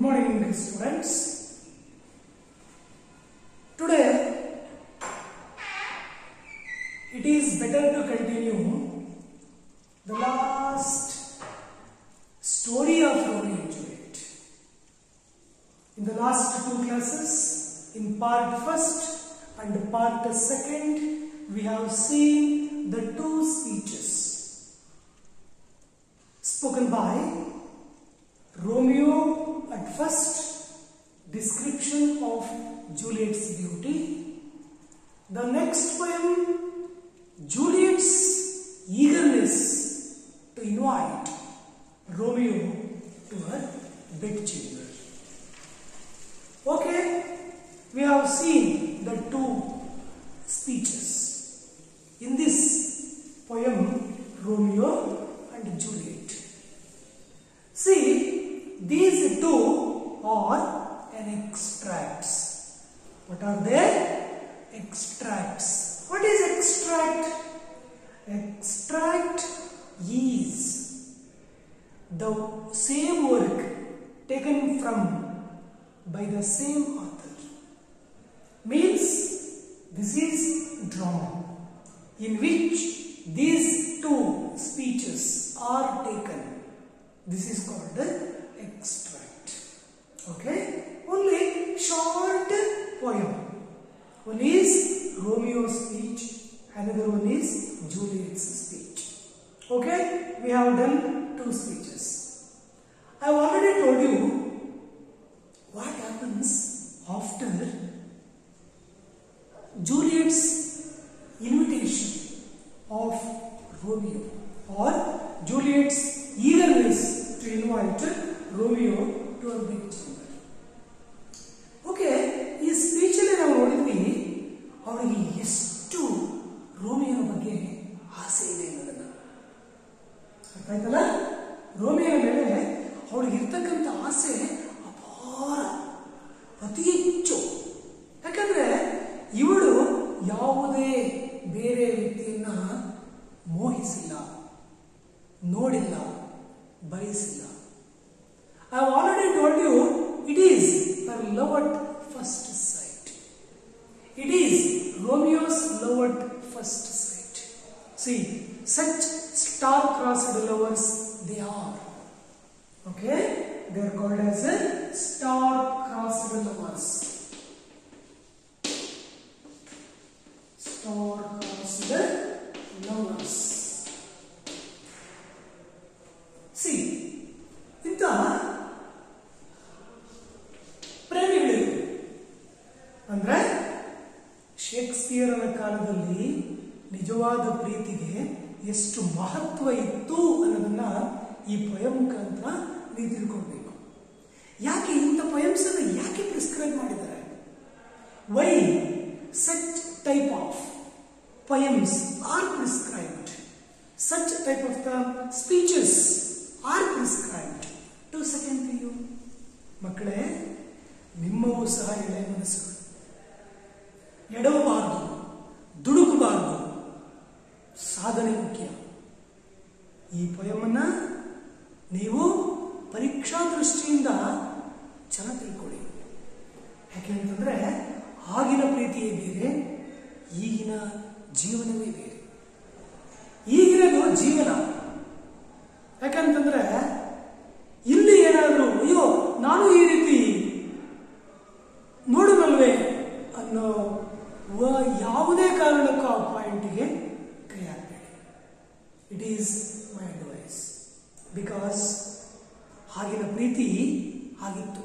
morning, students. Today, it is better to continue the last story of Romeo and Juliet. In the last two classes, in part first and part second, we have seen the two speeches spoken by Romeo at first, description of Juliet's beauty. The next poem, Juliet's eagerness to invite Romeo to her bedchamber. Okay, we have seen the two speeches. In this poem, Romeo and Juliet. See, these two are an extracts. What are they? Extracts. What is extract? Extract is the same work taken from by the same author. Means this is drama in which these two speeches are taken. This is called the extract. Okay? Only short poem. One is Romeo's speech, another one is Juliet's speech. Okay? We have done two speeches. I have already told you what happens after Juliet's invitation of Romeo or Juliet's eagerness to invite Romeo to her bedchamber. Okay ಈ ಸ್ಪೀಚಲ್ಲಿ ನಾವು ನೋಡಿದ್ವಿ ಅವಳಿಗೆ ಎಷ್ಟು ರೋಮಿಯೋನ ಬಗ್ಗೆ ಆಸೆ ಇದೆ ಅನ್ನೋದನ್ನ ಅರ್ಥ ಆಯ್ತಲ್ಲ ರೋಮಿಯೋನ ಮೇಲೆ ಅವಳಿಗೆ ಇರ್ತಕ್ಕಂಥ ಆಸೆ ಅಪಾರ ಅತಿ ಹೆಚ್ಚು ಯಾಕಂದ್ರೆ ಇವಳು ಯಾವುದೇ ಬೇರೆ ವ್ಯಕ್ತಿಯನ್ನ ಮೋಹಿಸಿಲ್ಲ ನೋಡಿಲ್ಲ ಬಯಸಿಲ್ಲ I already told you it is her love at first sight it is Romeo's love at first sight see such star crossed lovers they are okay they are called as a star crossed lovers star crossed lovers see ಇಂಥ ಪ್ರೇಮಿಗಳಿವೆ ಅಂದ್ರೆ ಶೇಕ್ಸ್ಪಿಯರನ ಕಾಲದಲ್ಲಿ ನಿಜವಾದ ಪ್ರೀತಿಗೆ ಎಷ್ಟು ಮಹತ್ವ ಇತ್ತು ಅನ್ನೋದನ್ನ ಈ ಪೊಯಂ ಮುಖಾಂತರ ನೀವು ತಿಳ್ಕೊಳ್ಬೇಕು ಯಾಕೆ ಇಂಥ ಪೊಯಮ್ಸ್ ಅನ್ನು ಯಾಕೆ ಪ್ರಿಸ್ಕ್ರೈಬ್ ಮಾಡಿದ್ದಾರೆ why such type of poems are prescribed such type of the speeches are prescribed to second P U ಮಕ್ಕಳೇ ನಿಮ್ಮವೂ ಸಹ ಎಳೆ ಮನಸ್ಸುಗಳು ಎಡವಬಾರದು ದುಡುಕಬಾರದು ಸಾಧನೆ ಮುಖ್ಯ ಈ ಪೊಯಮನ್ನ ನೀವು ಪರೀಕ್ಷಾ ದೃಷ್ಟಿಯಿಂದ ಚೆನ್ನಾಗಿ ತಿಳ್ಕೊಳ್ಳಿ ಯಾಕೆ ಅಂತಂದ್ರೆ ಆಗಿನ ಪ್ರೀತಿಯೇ ಬೇರೆ ಈಗಿನ ಜೀವನವೇ ಬೇರೆ ಈಗಿನದು ಜೀವನ ಯಾಕಂತಂದ್ರೆ ಇಲ್ಲಿ ಏನಾದರೂ ಅಯ್ಯೋ ನಾನು ಈ ರೀತಿ ನೋಡುವಲ್ವೇ ಅನ್ನೋ ವ- ಯಾವುದೇ ಕಾರಣಕ್ಕೂ ಆ ಪಾಯಿಂಟಿಗೆ ಕೈ ಹಾಕಬೇಡಿ it is my advice because ಆಗಿನ ಪ್ರೀತಿ ಆಗಿತ್ತು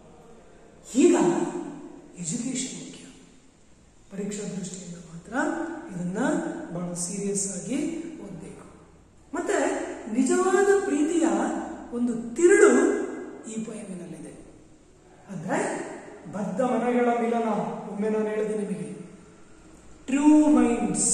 ಈಗ ಎಜುಕೇಶನ್ ಮುಖ್ಯ ಪರೀಕ್ಷಾ ದೃಷ್ಟಿಯಿಂದ ಮಾತ್ರ ಇದನ್ನ ಬಹಳ ಸೀರಿಯಸ್ ಆಗಿ ಓದಬೇಕು ಮತ್ತೆ ನಿಜವಾದ ಪ್ರೀತಿಯ ಒಂದು ತಿರುಳು ಈ ಪೊಯಮಿನಲ್ಲಿದೆ ಅಂದ್ರೆ ಬದ್ಧ ಮನಗಳ ಮಿಲನ ಒಮ್ಮೆ ನಾನು ಹೇಳಿದೆ ನಿಮಗೆ true minds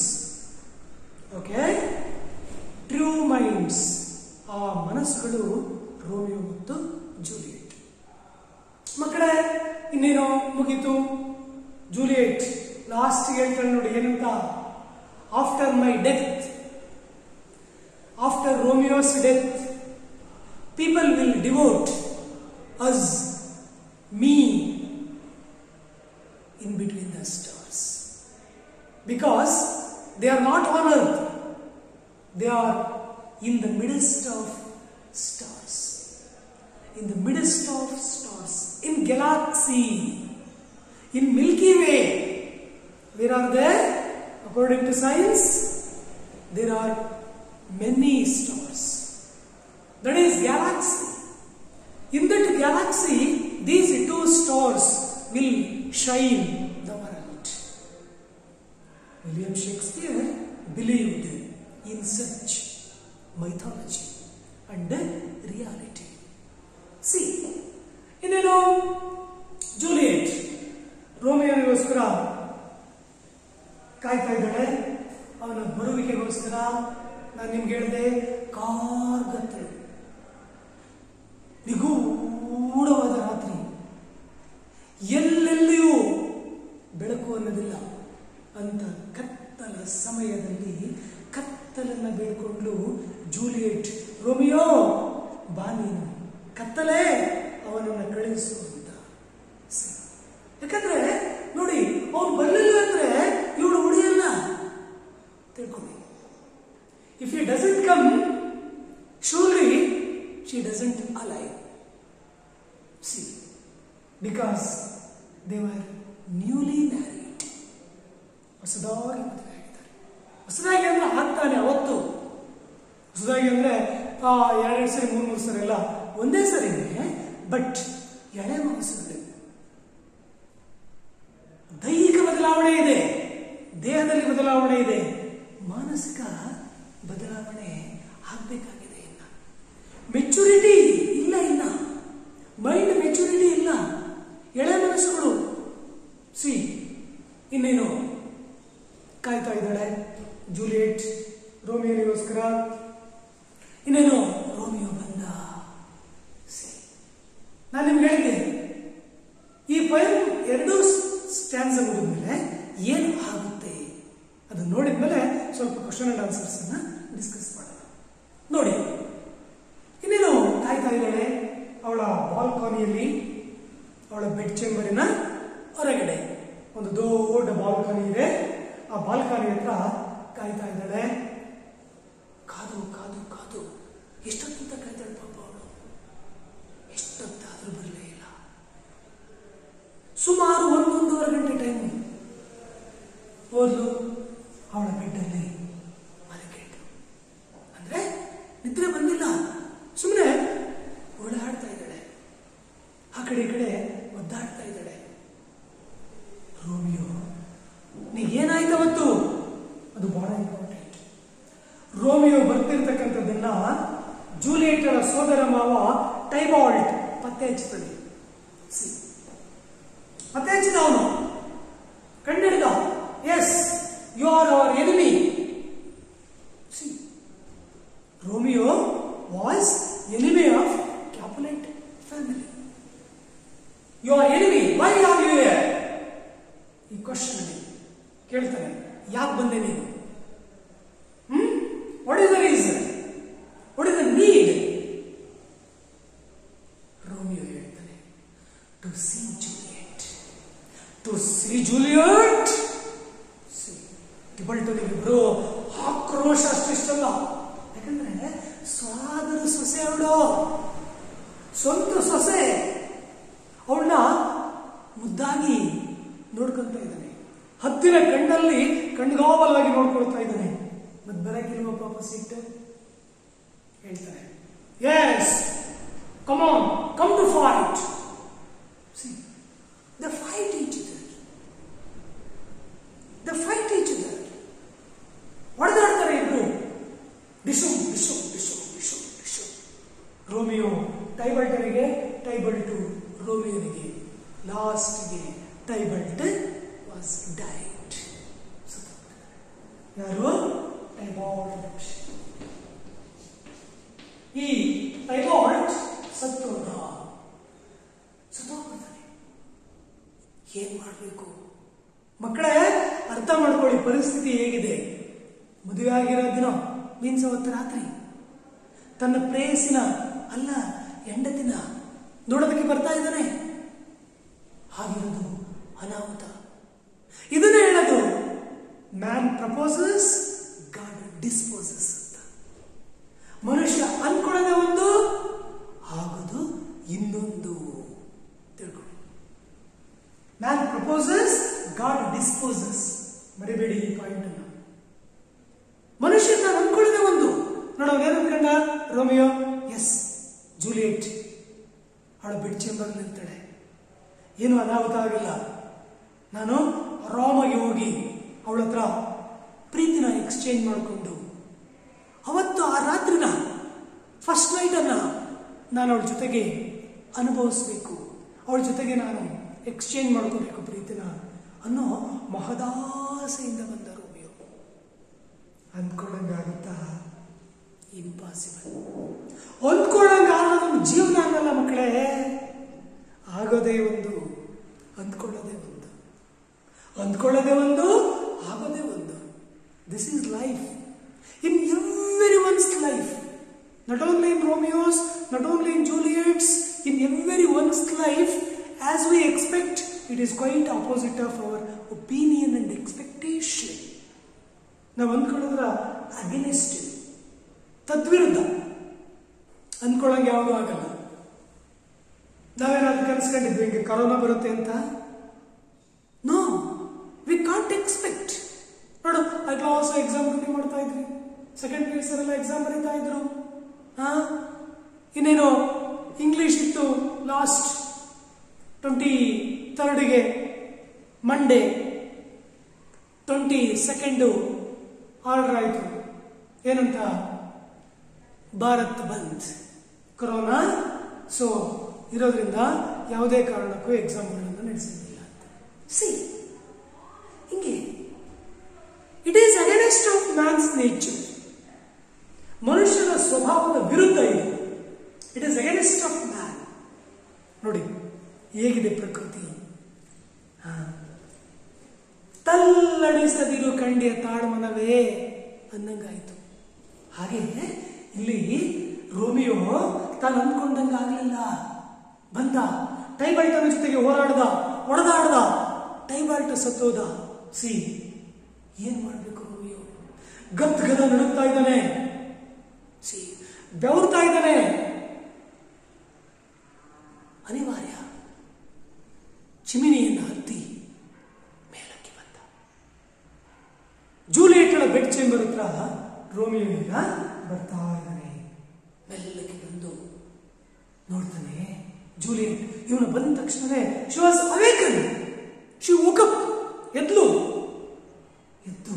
okay true minds ಆ ಮನಸ್ಸುಗಳು ರೋಮಿಯೋ ಮತ್ತು ಜೂಲಿಯಟ್ ಮಕ್ಕಳೇ ಇನ್ನೇನು ಮುಗೀತು ಜೂಲಿಯಟ್ ಲಾಸ್ಟ್ ಹೇಳ್ತಾಳೆ ನೋಡಿ ಏನಂತ after my death after Romeo's death people will devote us They are not on earth. They are in the midst of stars. In the midst of stars. In galaxy. In Milky Way. Where are they? According to science, there are many stars. That is galaxy. In that galaxy, these two stars will shine the world. William Shakespeare believed in such mythology and reality. See, ಇನ್ನೇನು Juliet ರೋಮಿಯೋನಿಗೋಸ್ಕರ ಕಾಯ್ತಾ ಇದ್ದಾಳೆ ಅವನ ಬರುವಿಕೆಗೋಸ್ಕರ ನಾನು ನಿಮ್ಗೆ ಹೇಳಿದೆ ಕಾರ್ಗತ್ತಲು ನಿಗೂಢವಾದ ರಾತ್ರಿ ಎಲ್ಲೆಲ್ಲಿಯೂ ಬೆಳಕು ಅನ್ನೋದಿಲ್ಲ ಅಂತ ಕತ್ತಲ ಸಮಯದಲ್ಲಿ ಕತ್ತಲನ್ನ ಬೇಡ್ಕೊಂಡ್ಲು ಜೂಲಿಯಟ್ ರೋಮಿಯೋ ಬಾ ನೀನು ಕತ್ತಲೇ ಅವನನ್ನು ಕಳುಹಿಸು ಅಂತ ಸ- ಯಾಕಂದ್ರೆ ನೋಡಿ ಅವನು ಬರಲಿಲ್ಲ ಅಂದ್ರೆ ಇವಳು ಉಳಿಯಲ್ಲ ತಿಳ್ಕೊಳ್ಳಿ if he doesn't come surely she doesn't alive see because they were newly married ಹೊಸದಾಗಿ ಮದುವೆ ಆಗಿದ್ದಾರೆ ಹೊಸದಾಗಿ ಅಂದ್ರೆ ಆಗ್ತಾನೆ ಅವತ್ತು ಹೊಸದಾಗಿ ಅಂದ್ರೆ ಆ, ಎರಡೆರಡು ಸರಿ ಮೂರು ಮೂರು ಸರಿ ಎಲ್ಲ ಒಂದೇ ಸರಿನೇ ಬಟ್ ಎಳೆ ಮನಸ್ಸುಗಳು ದೈಹಿಕ ಬದಲಾವಣೆ ಇದೆ ದೇಹದಲ್ಲಿ ಬದಲಾವಣೆ ಇದೆ ಮಾನಸಿಕ ಬದಲಾವಣೆ ಆಗಬೇಕಾಗಿದೆ ಇನ್ನ ಮೆಚುರಿಟಿ ಇಲ್ಲ ಇನ್ನ ಮೈಂಡ್ ಮೆಚುರಿಟಿ ಇಲ್ಲ ಎಳೆ ಮನಸ್ಸುಗಳು ಸಿ ಇನ್ನೇನು ಕಾಯ್ತಾ ಇದ್ದಾಳೆ ಜೂಲಿಯಟ್ ರೋಮಿಯೋನಿಗೋಸ್ಕರ ಇನ್ನೇನು ರೋಮಿಯೋ ಬಂದ ಸಿ ನಾನು ನಿಮ್ಗೆ ಹೇಳಿದ್ದೆ ಈ ಪೊಯಮ್ ಎರಡೂ ಸ್ಟ್ಯಾನ್ಸ್ ಮುಗಿದ್ಮೇಲೆ ಏನು ಆಗುತ್ತೆ ಅದನ್ನ ನೋಡಿದ್ಮೇಲೆ ಸ್ವಲ್ಪ ಕ್ವಶನ್ ಅಂಡ್ ಆನ್ಸರ್ಸ್ ಅನ್ನ ಡಿಸ್ಕಸ್ ಮಾಡೋಣ ನೋಡಿ ಇನ್ನೇನು ಕಾಯ್ತಾ ಇದ್ದಾಳೆ ಅವಳ ಬಾಲ್ಕಾನಿಯಲ್ಲಿ ಅವಳ ಬೆಡ್ ಚೇಂಬರಿನ ಹೊರಗಡೆ ಒಂದು ದೊಡ್ಡ ಬಾಲ್ಕನಿ ಇದೆ ಆ ಬಾಲ್ಕನಿ ಹತ್ರ ಕಾಯ್ತಾ ಇದ್ದಾಳೆ ಕಾದು ಕಾದು ಕಾದು ಎಷ್ಟೊತ್ತಿಂತ ಕಾಯ್ತಾಳೆ ಪಾಪ ಅವಳು ಎಷ್ಟೊತ್ತಾದ್ರೂ ಬರಲೇ ಇಲ್ಲ ಸುಮಾರು ಒಂದೊಂದೂವರೆ ಗಂಟೆ ಟೈಮು ಹೋದ್ಲು ಅವಳ ಬೆಡ್ಡಲ್ಲಿ ಮಲಗಿಟ್ಟು ಅಂದ್ರೆ ನಿದ್ರೆ ಬಂದಿಲ್ಲ ಸುಮ್ಮನೆ ಓಡಾಡ್ತಾ ಇದ್ದಾಳೆ ಆ ಕಡೆ ಈ ಕಡೆ ಒದ್ದಾಡ್ತಾ ಇದ್ದಾಳೆ ರೋಮಿಯೋ ನೀಗೇನಾಯ್ತು ಅವತ್ತು ಅದು ಬಹಳ ಇಂಪಾರ್ಟೆಂಟ್ ರೋಮಿಯೋ ಬರ್ತಿರ್ತಕ್ಕಂಥದ್ದನ್ನ ಜೂಲಿಯೆಟರ ಸೋದರ ಮಾವ ಟೈಬಾಲ್ಟ್ ಪತ್ತೆ ಹಚ್ತಾನೆ ಸಿ ಪತ್ತೆ ಹಚ್ಚಿದ ಅವನು ಕಂಡಿಡ್ದ yes you are our enemy see Romeo was enemy of Capulet family you are enemy why are you ಈ ಕ್ವಶನ್ ಕೇಳ್ತಾನೆ ಯಾಕೆ ಬಂದೆ ನೀನು hmm what is the reason what is the need Romeo ಹೇಳ್ತಾನೆ to see Juliet to see Juliet ಟಿಬಲ್ಟನಿಗಿಬ್ರು ಆಕ್ರೋಶ ಅಷ್ಟಿಷ್ಟಲ್ಲ ಯಾಕಂದ್ರೆ ಸ್ವಾದರ ಸೊಸೆ ಅವಳು ಸ್ವಂತ ಸೊಸೆ ಅವಳನ್ನ ಮುದ್ದಾಗಿ ನೋಡ್ಕೊಂತ ಇದ್ದಾನೆ ಹತ್ತಿರ ಕಣ್ಣಲ್ಲಿ ಕಣ್ಗಾವಲಾಗಿ ನೋಡ್ಕೊಳ್ತಾ ಇದ್ದಾನೆ ಮತ್ ಬರಕಿಲ್ವ ಪಾಪ ಸಿಟ್ಟು ಹೇಳ್ತಾನೆ yes come on come to fight the fight each other the fight each other ಹೊಡೆದಾಡ್ತಾರೆ ಇಬ್ರು ಡಿಶು ಡಿಶು ಡಿಶು ಡಿಶು ಡಿಶು ರೋಮಿಯೋ ಟೈಬಲ್ಟನಿಗೆ ಟೈಬಲ್ಟು ರೋಮಿಯೋನಿಗೆ ಲಾಸ್ಟ್ಗೆ ಟೈಬಲ್ಟ್ ವಾಸ್ ಡೈಟ್ ಯಾರು ಟೈಬಾಲ್ಟ್ ಈ ಟೈಬಾಲ್ಟ್ ಸತ್ತೋದ ಸತ್ತೋಗ್ಬಿಡ್ತಾನೆ ಏನ್ ಮಾಡಬೇಕು ಮಕ್ಕಳೇ ಅರ್ಥ ಮಾಡ್ಕೊಳ್ಳಿ ಪರಿಸ್ಥಿತಿ ಹೇಗಿದೆ ಮದುವೆ ಆಗಿರೋ ದಿನ ಮೀನ್ಸ್ ಅವತ್ತು ರಾತ್ರಿ ತನ್ನ ಪ್ರೇಯಸಿನ ಅಲ್ಲ ಹೆಂಡತಿನ ನೋಡೋದಕ್ಕೆ ಬರ್ತಾ ಇದ್ದಾನೆ ಆಗಿರೋದು ಅನಾಹುತ ಇದನ್ನೇ ಹೇಳೋದು ಮ್ಯಾನ್ ಪ್ರಪೋಸಸ್ ಪಾಯಿಂಟ್ ಅನ್ನ ಮನುಷ್ಯ ತಾನು ಅನ್ಕೊಳ್ಳೋದೇ ಒಂದು ನೋಡ ಅವನೇನು ಅನ್ಕೊಂಡ ರೋಮಿಯೋ ಎಸ್ ಜೂಲಿಯಟ್ ಅವಳ ಬೆಡ್ ಚೇಂಬರ್ ಇರ್ತಾಳೆ ಏನು ಅನಾಹುತ ಆಗಿಲ್ಲ ನಾನು ಆರಾಮಾಗಿ ಹೋಗಿ ಅವಳ ಹತ್ರ ಪ್ರೀತಿನ ಎಕ್ಸ್ಚೇಂಜ್ ಮಾಡಿಕೊಂಡು ಅವತ್ತು ಆ ರಾತ್ರಿನ ಫಸ್ಟ್ ನೈಟನ್ನು ನಾನು ಅವಳ ಜೊತೆಗೆ ಅನುಭವಿಸ್ಬೇಕು ಅವಳ ಜೊತೆಗೆ ನಾನು ಎಕ್ಸ್ಚೇಂಜ್ ಮಾಡ್ಕೋಬೇಕು ಪ್ರೀತಿನ ಅನ್ನೋ ಮಹದಾಸೆಯಿಂದ ಬಂದ ರೋಮಿಯೋ ಅಂದ್ಕೊಳ್ಳಂಗಾಗುತ್ತಾ ಇಂಪಾಸಿಬಲ್ ಅಂದ್ಕೊಳ್ಳಂಗಾಗೋದು ಜೀವನ ಅನ್ನಲ್ಲ ಮಕ್ಕಳೇ ಆಗೋದೇ ಒಂದು ಅಂದ್ಕೊಳ್ಳೋದೇ ಒಂದು ಅಂದ್ಕೊಳ್ಳೋದೇ ಒಂದು ಆಗೋದೇ ಒಂದು this is life in everyone's life not only in Romeo's, not only in Juliet's, in every one's life, as we expect, it is quite opposite of our opinion and expectation. ನಾವು ಅಂದ್ಕೊಳ್ಳೋದ್ರ against ತದ್ವಿರುದ್ಧ ಅಂದ್ಕೊಳ್ಳಂಗೆ ಯಾವುದೂ ಆಗಲ್ಲ ನಾವೇನಾದ್ರೂ ಕನ್ಸ್ಕೊಂಡಿದ್ವಿ ಹಿಂಗೆ corona ಬರುತ್ತೆ ಅಂತ no we can't expect ನೋಡು ಆ class exam duty ಮಾಡ್ತಾ ಇದ್ವಿ ಸೆಕೆಂಡ್ ಪಿ ಎಲ್ಲ ಎಕ್ಸಾಮ್ ಬರೀತಾ ಇದ್ರು ಹಾ ಇನ್ನೇನು ಇಂಗ್ಲಿಷ್ ಇತ್ತು ಲಾಸ್ಟ್ ಟ್ವೆಂಟಿ ಥರ್ಡ್ಗೆ ಮಂಡೇ ಟ್ವೆಂಟಿ ಸೆಕೆಂಡು ಆರ್ಡರ್ ಆಯಿತು ಏನಂತ ಭಾರತ್ ಬಂದ್ ಕೊರೋನಾ ಸೊ ಇರೋದ್ರಿಂದ ಯಾವುದೇ ಕಾರಣಕ್ಕೂ ಎಕ್ಸಾಮ್ಗಳನ್ನು ನಡೆಸಿಲ್ಲ ಸಿ ಹಿಂಗೆ it is against of man's nature ಮನುಷ್ಯನ ಸ್ವಭಾವದ ವಿರುದ್ಧ ಇದೆ it is against of man ನೋಡಿ ಹೇಗಿದೆ ಪ್ರಕೃತಿ ಹಾ. ತಲ್ಲಣಿಸದಿರು ಕಂಡಿಯ ತಾಳ್ಮನವೇ ಅನ್ನಂಗಾಯ್ತು ಹಾಗೆ ಇಲ್ಲಿ ರೋಮಿಯೋ ತಾನು ಅಂದ್ಕೊಂಡಂಗೆ ಆಗಲಿಲ್ಲ ಬಂದ ಟೈಬಾಲ್ಟನ ಜೊತೆಗೆ ಹೋರಾಡ್ದ ಹೊಡೆದಾಡ್ದ ಟೈಬಾಲ್ಟ ಸತ್ತೋದ ಸಿ ಏನ್ ಮಾಡ್ಬೇಕು ರೋಮಿಯೋ ಗದ್ಗದ ನಡುತ್ತಾ ಇದ್ದಾನೆ ಸಿ ಬೆವರ್ತಾ ಇದ್ದಾನೆ ಅನಿವಾರ್ಯ ಚಿಮಿನಿಯನ್ನು ಹತ್ತಿ ಮೇಲಕ್ಕೆ ಬಂದ ಜೂಲಿಯಟ್ಗಳ ಬೆಡ್ ಚೇಂಬರ್ ಹತ್ರ ರೋಮಿಯೋ ಈಗ ಬರ್ತಾ ಇದ್ದಾನೆ ಮೆಲ್ಲಕ್ಕೆ ಬಂದು ನೋಡ್ತಾನೆ ಜೂಲಿಯಟ್ ಇವನು ಬಂದ ತಕ್ಷಣವೇ she was awaken she woke up ಎದ್ಲು ಎದ್ದು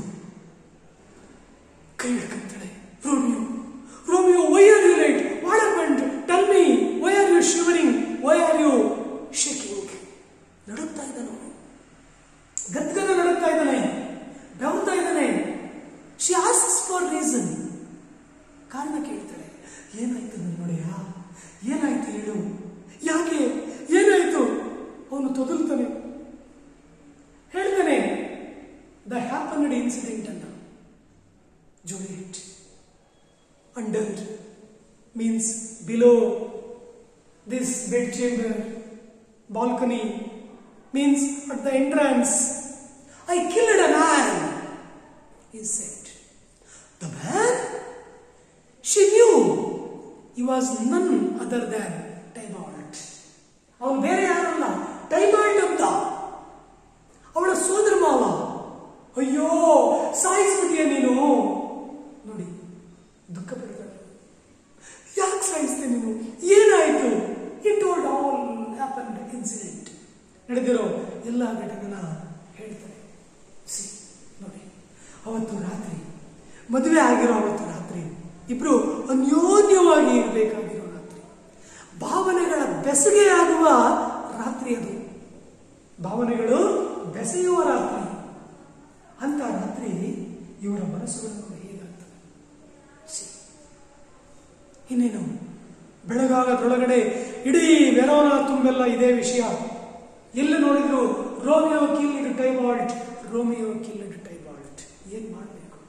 ಕೈ ಹಿಡ್ಕೊಂತಾಳೆ Romeo Romeo why are you light what happened tell me why are you shivering why are you shaking ನಡುತ್ತಾ ಇದ್ದಾನೆ ಅವನು ಗದ್ಗದ ನಡುತ್ತಾ ಇದ್ದಾನೆ ಬೆವರ್ತಾ ಇದ್ದಾನೆ ಶಿ ಆಸ್ಕ್ಸ್ ಫಾರ್ ರೀಸನ್ ಕಾರಣ ಕೇಳ್ತಾಳೆ ಏನಾಯ್ತು ನನ್ನ ನೋಡೆಯ ಏನಾಯ್ತು ಹೇಳು ಯಾಕೆ ಏನಾಯ್ತು ಅವನು ತೊದಲ್ತಾನೆ ಹೇಳ್ತಾನೆ ದ ಹ್ಯಾಪನ್ಡ್ ಇನ್ಸಿಡೆಂಟ್ ಅನ್ನ Juliet under means below this bed chamber balcony means at the entrance, I killed a man, he said. The man? She knew he was none other than Tybalt. ಅವನು ಬೇರೆ ಯಾರಲ್ಲ ಟೈಬಾಲ್ಡ್ ಅಂತ ಅವಳ ಸೋದರ ಮಾವ ಅಯ್ಯೋ ಸಾಯಿಸ್ಬಿಟ್ಟಿಯ ನೀನು ನೋಡಿ ದುಃಖ ಪಡ್ತಾಳೆ ಯಾಕೆ ಸಾಯಿಸ್ತೆ ನೀನು ಏನಾಯ್ತು it told all happen incident ನಡೆದಿರೋ ಎಲ್ಲ ಘಟನೆನ ಹೇಳ್ತಾರೆ ಸಿ ನೋಡಿ ಅವತ್ತು ರಾತ್ರಿ ಮದುವೆ ಆಗಿರೋ ಅವತ್ತು ರಾತ್ರಿ ಇಬ್ರು ಅನ್ಯೋನ್ಯವಾಗಿ ಇರಬೇಕಾಗಿರೋ ರಾತ್ರಿ ಭಾವನೆಗಳ ಬೆಸುಗೆಯಾಗುವ ರಾತ್ರಿ ಅದು ಭಾವನೆಗಳು ಬೆಸೆಯುವ ರಾತ್ರಿ ಅಂತ ರಾತ್ರಿ ಇವರ ಮನಸ್ಸುಗಳನ್ನು ಹೇಗಾಗ್ತವೆ ಸಿ ಇನ್ನೇನು ಬೆಳಗಾಗದೊಳಗಡೆ ಇಡೀ ವೆರೋನ ತುಂಬೆಲ್ಲ ಇದೇ ವಿಷಯ ಎಲ್ಲಿ ನೋಡಿದ್ರು Romeo killed Tybalt Romeo killed Tybalt ಏನ್ ಮಾಡಬೇಕು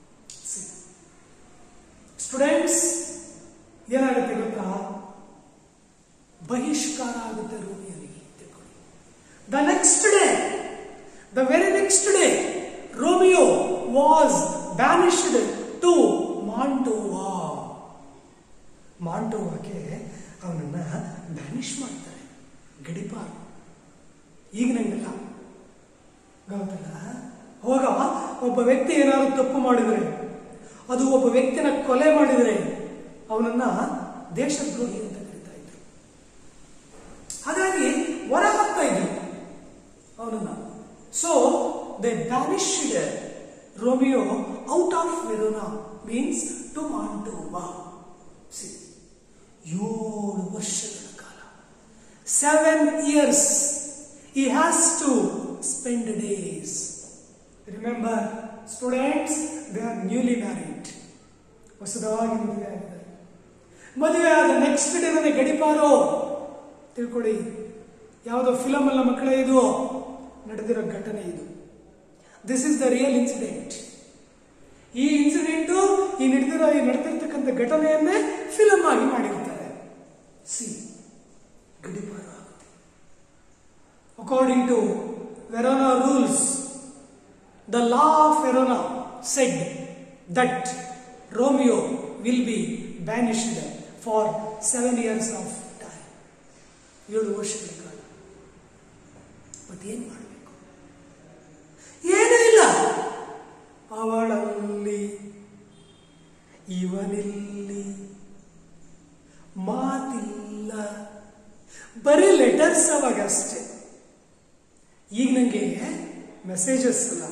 ಸ್ಟೂಡೆಂಟ್ಸ್ ಏನಾಗುತ್ತೆ ಗೊತ್ತಾ ಬಹಿಷ್ಕಾರ ಆಗುತ್ತೆ ರೋಮಿಯೋನಿಗೆ ತಿಳ್ಕೊಳ್ಳಿ the next day the very next day Romeo was banished to Mantova ಮಾಂಟೋವಾಗೆ ಅವನನ್ನ ಬ್ಯಾನಿಷ್ ಮಾಡ್ತಾರೆ ಗಡಿಪಾರು ಈಗ ನಂಗಲ್ಲ ಗೊತ್ತಲ್ಲ ಹೋಗ ಒಬ್ಬ ವ್ಯಕ್ತಿ ಏನಾದ್ರು ತಪ್ಪು ಮಾಡಿದರೆ ಅದು ಒಬ್ಬ ವ್ಯಕ್ತಿನ ಕೊಲೆ ಮಾಡಿದರೆ ಅವನನ್ನ ದೇಶದ್ರೋಹಿ ಅಂತ ಕರೀತಾ ಇದ್ರು ಹಾಗಾಗಿ ಹೊರ ಹಾಕ್ತಾ ಇದ್ರು ಅವನನ್ನ so they banished Romeo out of Verona means to Mantova see ಏಳು ವರ್ಷಗಳ ಕಾಲ seven years he has to spend days remember students they are newly married ಹೊಸದಾಗಿ ಮದುವೆ ಆಗಿದ್ದಾರೆ ಮದುವೆ ಆದ ನೆಕ್ಸ್ಟ್ ಡೇನೇ ಗಡಿಪಾರೋ ತಿಳ್ಕೊಳ್ಳಿ ಯಾವುದೋ ಫಿಲಮ್ ಅಲ್ಲ ಮಕ್ಕಳೇ ಇದು ನಡೆದಿರೋ ಘಟನೆ ಇದು this is the real incident ಈ ಇನ್ಸಿಡೆಂಟು ಈ ನಡೆದಿರೋ ಈ ನಡೆದಿರ್ತಕ್ಕಂಥ ಘಟನೆಯನ್ನೇ ಫಿಲಮ್ ಆಗಿ ಮಾಡಿರ್ತಾರೆ ಸಿ ಗಡಿಪಾರ ಆಗುತ್ತೆ according to Verona rules the law of Verona said that Romeo will be banished for seven years of time ಏಳು ವರ್ಷಗಳ ಕಾಲ ಮತ್ತೇನು ಮಾಡಬೇಕು ಏನೂ ಇಲ್ಲ ಅವಳಲ್ಲಿ ಇವನಿಲ್ಲಿ ಮಾತಿಲ್ಲ ಬರೀ ಲೆಟರ್ಸ್ ಅವಾಗ ಅಷ್ಟೇ ಈಗ ನನಗೆ ಮೆಸೇಜಸ್ ಅಲ್ಲ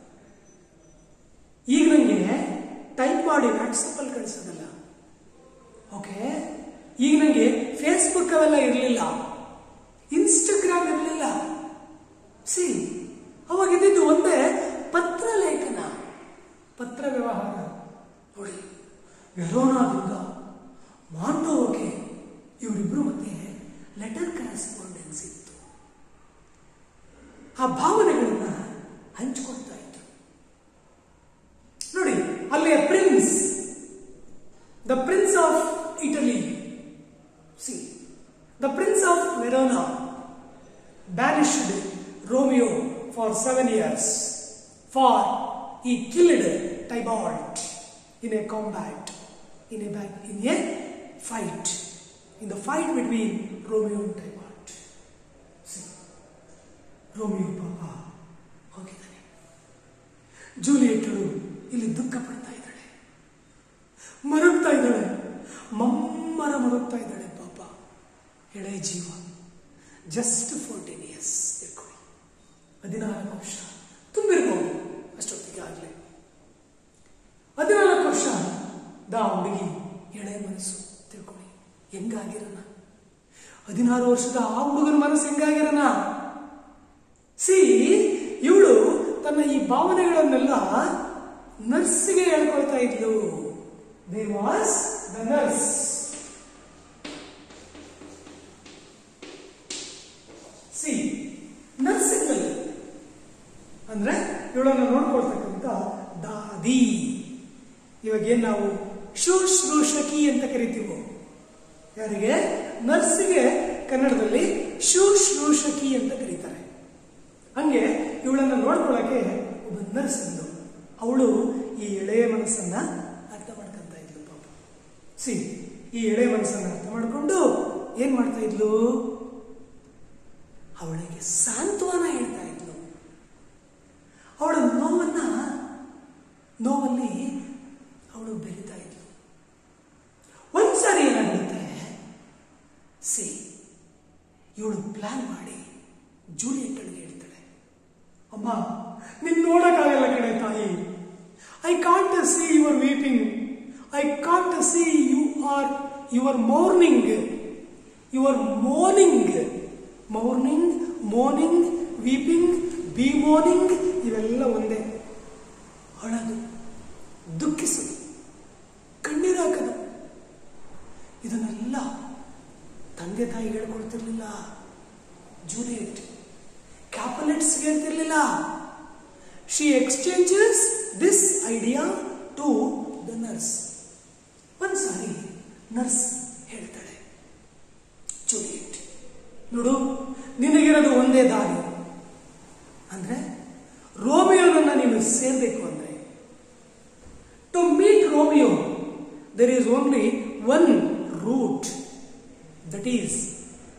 ಈಗ ನನಗೆ ಟೈಪ್ ಮಾಡಿ ವಾಟ್ಸಪ್ಪಲ್ಲಿ ಕಳಿಸೋದಲ್ಲ ಓಕೆ ಈಗ ನನಗೆ ಫೇಸ್ಬುಕ್ ಅವೆಲ್ಲ ಇರಲಿಲ್ಲ ಇನ್ಸ್ಟಾಗ್ರಾಮ್ ಇರಲಿಲ್ಲ ಸಿ ಅವಾಗ ಇದ್ದಿದ್ದು ಒಂದೇ ಪತ್ರ ಲೇಖನ ಪತ್ರ ವ್ಯವಹಾರ ನೋಡಿ ವೆರೋನಾದಿಂದ ಮಾಂಡೋಗೆ ಇವರಿಬ್ರು ಮಧ್ಯೆ ಲೆಟರ್ ಕರೆಸ್ಪಾಂಡೆನ್ಸ್ ಇತ್ತು ಆ ಭಾವನೆಗಳನ್ನ ಹಂಚಿಕೊಳ್ತಾ ಇದ್ರು ನೋಡಿ ಅಲ್ಲಿಯ prince the prince of Italy see the prince of Verona banished Romeo for seven years for he killed Tybalt in a combat in a back, in a fight in the fight between Romeo and Tybalt. See, Romeo ಪಾಪ ಹೋಗಿದ್ದಾನೆ ಜೂಲಿಯೆಟ್ಟಳು ಇಲ್ಲಿ ದುಃಖ ಪಡ್ತಾ ಇದ್ದಾಳೆ ಮರಗ್ತಾ ಇದ್ದಾಳೆ ಮಮ್ಮರ ಮರಗ್ತಾ ಇದ್ದಾಳೆ ಪಾಪ ಎಳೆ ಜೀವ ಜಸ್ಟ್ ಫೋರ್ಟೀನ್ ಇಯರ್ಸ್ ತಿಳ್ಕೊಳ್ಳಿ ಹದಿನಾಲ್ಕು ವರ್ಷ ತುಂಬಿರ್ಬೋದು ಅಷ್ಟೊತ್ತಿಗೆ ಆಗಲೇ ಹದಿನಾಲ್ಕು ವರ್ಷ ದಾ ಹುಡುಗಿ ಎಳೆ ಮನಸ್ಸು ತಿಳ್ಕೊಳ್ಳಿ ಹೆಂಗಾಗಿರನ ಹದಿನಾರು ವರ್ಷದ ಆ ಹುಡುಗನ ಮನಸ್ಸು ಹೆಂಗಾಗಿರನ ಸಿ ಇವಳು ತನ್ನ ಈ ಭಾವನೆಗಳನ್ನೆಲ್ಲ ನರ್ಸ್ಗೆ ಹೇಳ್ಕೊಳ್ತಾ ಇದ್ಲು they was the nurse see nursing ಅಲ್ಲಿ ಅಂದ್ರೆ ಇವಳನ್ನು ನೋಡ್ಕೊಳ್ತಕ್ಕಂಥ ದಾದಿ ಇವಾಗ ಏನ್ ನಾವು ಶುಶ್ರೂಷಕಿ ಅಂತ ಕರಿತೀವೋ ಯಾರಿಗೆ ನರ್ಸಿಗೆ ಕನ್ನಡದಲ್ಲಿ ಶುಶ್ರೂಷಕಿ ಅಂತ ಕರೀತಾರೆ ಹಂಗೆ ಇವಳನ್ನ ನೋಡ್ಕೊಳ್ಳೋಕೆ ಒಬ್ಬ ನರ್ಸ್ ಇದ್ಲು ಅವಳು ಈ ಎಳೆಯ ಮನಸ್ಸನ್ನ ಅರ್ಥ ಮಾಡ್ಕೊಂತ ಇದ್ಲು ಪಾಪ ಸಿ ಈ ಎಳೆಯ ಮನಸ್ಸನ್ನ ಅರ್ಥ ಮಾಡ್ಕೊಂಡು ಏನ್ ಮಾಡ್ತಾ ಇದ್ಲು ಅವಳಿಗೆ ಸಾಂತ್ವನ ಹೇಳ್ತಾ ಇದ್ಲು ಅವಳ ನೋವನ್ನ ನೋವಲ್ಲಿ ಅವಳು ಬೆರಿತಾ ಇದ್ಲು ಒಂದ್ಸಾರಿ ಏನಾಗುತ್ತೆ ಸಿ ಇವಳು ಪ್ಲಾನ್ ಮಾಡಿ ಜೂಲಿಯೆಟ್ಟಳಿಗೆ ಹೇಳ್ತಾಳೆ ಅಮ್ಮ ನಿನ್ ನೋಡಕ್ಕಾಗಲ್ಲ ಕಣೆ ತಾಯಿ I can't see your weeping I can't see you are your mourning your mourning mourning mourning weeping be mourning ಇವೆಲ್ಲ ಒಂದೇ ಅಳದು ದುಃಖಿಸು ಕಣ್ಣೀರಾಕದು ಇದನ್ನೆಲ್ಲ ತಂದೆ ತಾಯಿ ಹೇಳ್ಕೊಳ್ತಿರ್ಲಿಲ್ಲ ಜೂಲಿಯಟ್ ಕ್ಯಾಪಲೆಟ್ಸ್ ಹೇಳ್ತಿರ್ಲಿಲ್ಲ she exchanges this idea to the nurse ಒಂದ್ಸಾರಿ ನರ್ಸ್ ಹೇಳ್ತಾಳೆ ಜೂಲಿಯಟ್ ನೋಡು ನಿನಗಿರೋದು ಒಂದೇ ದಾರಿ ಅಂದ್ರೆ ರೋಮಿಯೋನನ್ನ ನೀನು ಸೇರ್ಬೇಕು ಅಂದ್ರೆ to meet Romeo there is only one route that is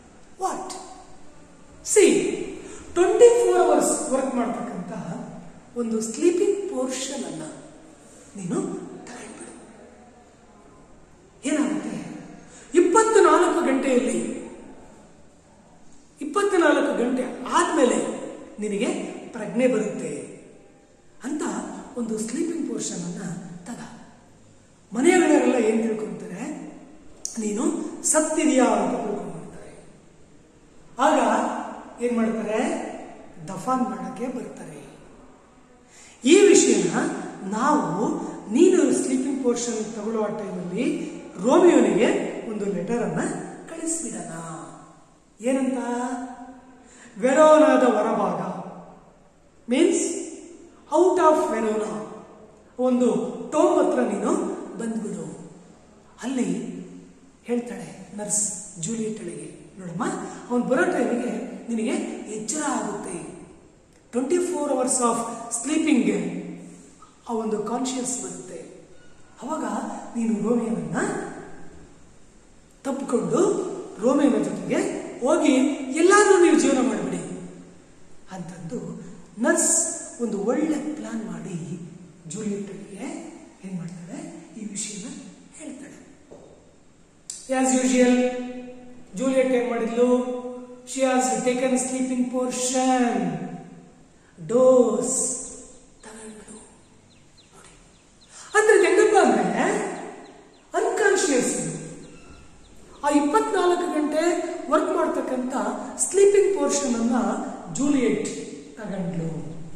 what see twenty four hours work ಮಾಡ್ತಕ್ಕಂಥ ಒಂದು ಸ್ಲೀಪಿಂಗ್ ಪೋರ್ಷನ್ ಅನ್ನ ನೀನು ತಗೊಂಡ್ಬಿಡು ಏನಾಗುತ್ತೆ ಇಪ್ಪತ್ತು ನಾಲ್ಕು ಗಂಟೆಯಲ್ಲಿ ಇಪ್ಪತ್ನಾಲ್ಕು ಗಂಟೆ ಆದ್ಮೇಲೆ ನಿನಗೆ ಪ್ರಜ್ಞೆ ಬರುತ್ತೆ ಅಂತ ಒಂದು ಸ್ಲೀಪಿಂಗ್ ಪೋರ್ಷನ್ ಅನ್ನ ತಗ ಮನೆಯವರೆಲ್ಲ ಏನ್ ತಿಳ್ಕೊಂತಾರೆ ನೀನು ಸತ್ತಿದೆಯಾ ಅಂತ ತಿಳ್ಕೊಂಡ್ಬಿಡ್ತಾರೆ ಆಗ ಏನ್ ಮಾಡ್ತಾರೆ ದಫಾನ್ ಮಾಡಕ್ಕೆ ಬರ್ತಾರೆ ಈ ವಿಷಯನ ನಾವು ನೀನು ಸ್ಲೀಪಿಂಗ್ ಪೋರ್ಷನ್ ತಗೊಳ್ಳುವ ಟೈಮಲ್ಲಿ ರೋಮಿಯೋನಿಗೆ ಒಂದು ಲೆಟರ್ ಅನ್ನ ಕಳಿಸ್ಬಿಡೋಣ ಏನಂತ ವೆರೋನಾದ ಹೊರಭಾಗ ಮೀನ್ಸ್ ಔಟ್ ಆಫ್ ವೆರೋನಾ ಒಂದು ಟೋಮ್ ಹತ್ರ ನೀನು ಬಂದ್ಬಿಡು ಅಲ್ಲಿ ಹೇಳ್ತಾಳೆ ನರ್ಸ್ ಜೂಲಿಯೆಟ್ಗಳಿಗೆ ನೋಡಮ್ಮ ಅವನು ಬರೋ ಟೈಮಿಗೆ ನಿನಗೆ ಎಚ್ಚರ ಆಗುತ್ತೆ ಟ್ವೆಂಟಿ ಫೋರ್ ಅವರ್ಸ್ ಆಫ್ ಸ್ಲೀಪಿಂಗ್ಗೆ ಆ ಒಂದು ಕಾನ್ಶಿಯಸ್ ಬರುತ್ತೆ ಅವಾಗ ನೀನು ರೋಮಿಯೋನನ್ನ ತಪ್ಪಿಕೊಂಡು ರೋಮಿಯೋನ ಜೊತೆಗೆ ಹೋಗಿ ಎಲ್ಲಾದ್ರೂ ನೀವು ಜೀವನ ಮಾಡಿಬಿಡಿ ಅಂತಂದು ನರ್ಸ್ ಒಂದು ಒಳ್ಳೆ ಪ್ಲಾನ್ ಮಾಡಿ ಜೂಲಿಯೆಟ್ಗೆ ಏನ್ ಮಾಡ್ತಾಳೆ ಈ ವಿಷಯನ ಹೇಳ್ತಾಳೆ ಆಸ್ ಯೂಶುವಲ್ ಜೂಲಿಯಟ್ ಏನ್ ಮಾಡಿದ್ಲು she has taken sleeping portion dose ತಗೊಂಡ್ಬಿಡು ನೋಡಿ ಅಂದ್ರೆ ಹೆಂಗಪ್ಪ ಅಂದ್ರೆ ಅನ್ಕಾನ್ಶಿಯಸ್ ಆ ಇಪ್ಪತ್ನಾಲ್ಕು ಗಂಟೆ ವರ್ಕ್ ಮಾಡ್ತಕ್ಕಂಥ ಸ್ಲೀಪಿಂಗ್ ಪೋರ್ಷನ್ ಅನ್ನ ಜೂಲಿಯಟ್ ತಗೊಂಡ್ಲು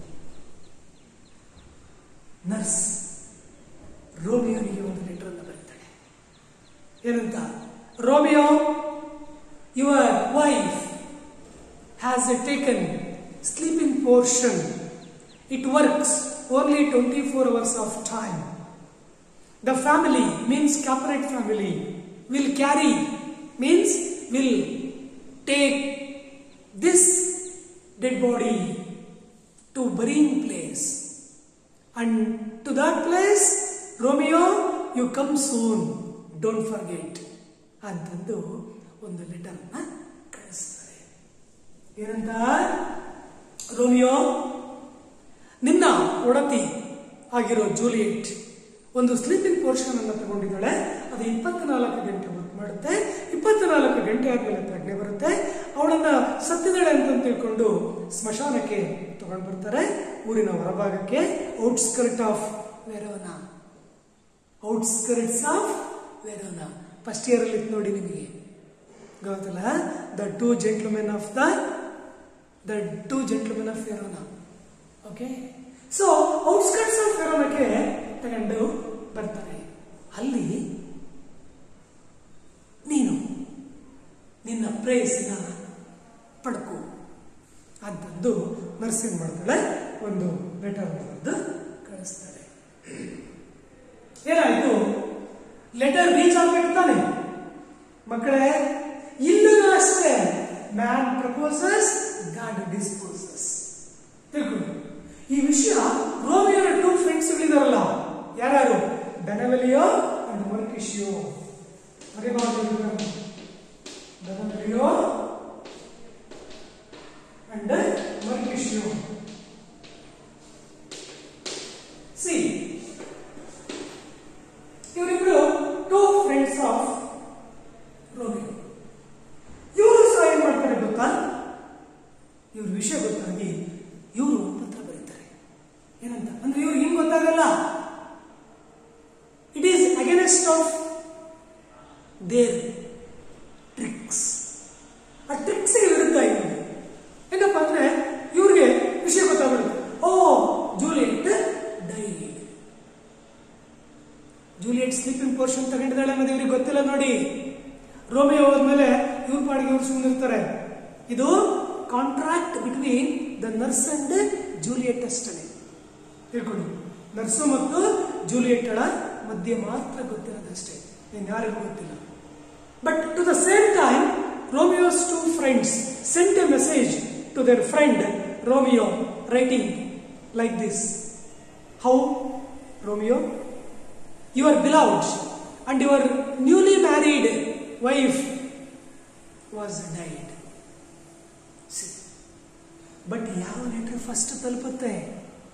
ನರ್ಸ್ ರೋಮಿಯೋನಿಗೆ ಒಂದು ಲೆಟರ್ ಅನ್ನ ಬರೀತಾಳೆ ಏನಂತ Romeo your wife has taken sleeping portion it works only twenty four hours of time The family means corporate family will carry means will take this dead body to burying place and to that place Romeo you come soon don't forget ಅಂತಂದು ಒಂದು ಲೆಟರ್ನ ಕಳಿಸ್ತಾರೆ ಏನಂತ Romeo ನಿನ್ನ ಒಡತಿ ಆಗಿರೋ Juliet ಒಂದು sleeping portion ಅನ್ನು ತಗೊಂಡಿದ್ದಾಳೆ ಅದು ಇಪ್ಪತ್ನಾಲ್ಕು ಗಂಟೆ ವರ್ಕ್ ಮಾಡುತ್ತೆ ಇಪ್ಪತ್ನಾಲ್ಕು ಗಂಟೆ ಆದ್ಮೇಲೆ ಪ್ರಜ್ಞೆ ಬರುತ್ತೆ ಅವಳನ್ನ ಸತ್ತಿದ್ದಾಳೆ ಅಂತ ತಿಳ್ಕೊಂಡು ಸ್ಮಶಾನಕ್ಕೆ ತಗೊಂಡು ಬರ್ತಾರೆ ಊರಿನ ಹೊರಭಾಗಕ್ಕೆ outskirt of Verona outskirts of Verona first year ಅಲ್ಲಿ ಇತ್ತು ನೋಡಿ ನಿಮಗೆ ಗೊತ್ತಲ್ಲ the two gentlemen of the the two gentlemen of Verona okay so outskirts of ವೆರೋನಾಕ್ಕೆ ತಗೊಂಡು ಬರ್ತಾರೆ ಅಲ್ಲಿ ನೀನು ನಿನ್ನ ಪ್ರೇಯಸಿನ ಪಡ್ಕೊ ಅಂತಂದು ನರ್ಸಿಂಗ್ ಮಾಡ್ತಾಳೆ ಒಂದು ಲೆಟರ್ ಬರೆದು ಕಳಿಸ್ತಾಳೆ ಏನಾಯ್ತು ಲೆಟರ್ ರೀಚ್ ಆಗ್ಬೇಕು ತಾನೆ ಮಕ್ಕಳೇ ಇಲ್ಲೂ ಅಷ್ಟೇ ಮ್ಯಾನ್ ಪ್ರಪೋಸಸ್ ಗಾಡ್ ಡಿಸ್ಪೋಸಸ್ ತಿಳ್ಕೊಂಡು ಈ ವಿಷಯ ರೋಮಿಯೋನ ಟೂ ಫ್ರೆಂಡ್ಸ್ ಇದಾರಲ್ಲ ಯಾರ್ಯಾರು ಬೆನವೆಲಿಯೋ ಅಂಡ್ ಮರ್ಕಿಶಿಯೋ ಮರಿಬಾರ್ದು ಬೆನವೆಲಿಯೋ ಅಂಡ್ ಮರ್ಕಿಶಿಯೋ ಸಿ ಇವರಿಬ್ರು ಟೂ ಫ್ರೆಂಡ್ಸ್ ಆಫ್ ರೋಮಿಯೋ ಇವರು ಸಹ ಏನ್ ಮಾಡ್ತಾರೆ ಗೊತ್ತಾ ಇವ್ರ ವಿಷಯ ಗೊತ್ತಾಗಿ ಇವರು ಪತ್ರ ಬರೀತಾರೆ ಏನಂತ ಅಂದ್ರೆ ಇವ್ರು ಹಿಂಗ್ ಗೊತ್ತಾಗಲ್ಲ it is against of their tricks ಆ ಟ್ರಿಕ್ಸ್ಗೆ ವಿರುದ್ಧ ಇದೆ ಏನಪ್ಪ ಅಂದ್ರೆ ಇವ್ರಿಗೆ ವಿಷಯ ಗೊತ್ತಾಗ್ಬಿಡುತ್ತೆ oh Juliet died Juliet sleeping portion ತಗೊಂಡಿದ್ದಾಳೆ ಅನ್ನೋದು ಇವ್ರಿಗೆ ಗೊತ್ತಿಲ್ಲ ನೋಡಿ ರೋಮಿಯೋ ಹೋದ್ಮೇಲೆ ಇವ್ರ ಪಾಡಿಗೆ ಇವ್ರು ಸುಮ್ಮನಿರ್ತಾರೆ ಇದು contract between the nurse and Juliet ಅಷ್ಟೇ ತಿಳ್ಕೊಳ್ಳಿ ನರ್ಸು ಮತ್ತು ಜೂಲಿಯಟ್ಟಳ ಮಧ್ಯೆ ಮಾತ್ರ ಗೊತ್ತಿರೋದಷ್ಟೇ ನೀನು ಯಾರಿಗೂ ಗೊತ್ತಿಲ್ಲ but to the same time Romeo's two friends sent a message to their friend Romeo writing like this how Romeo your beloved and your newly married wife was died but ಯಾವ letter first ತಲುಪುತ್ತೆ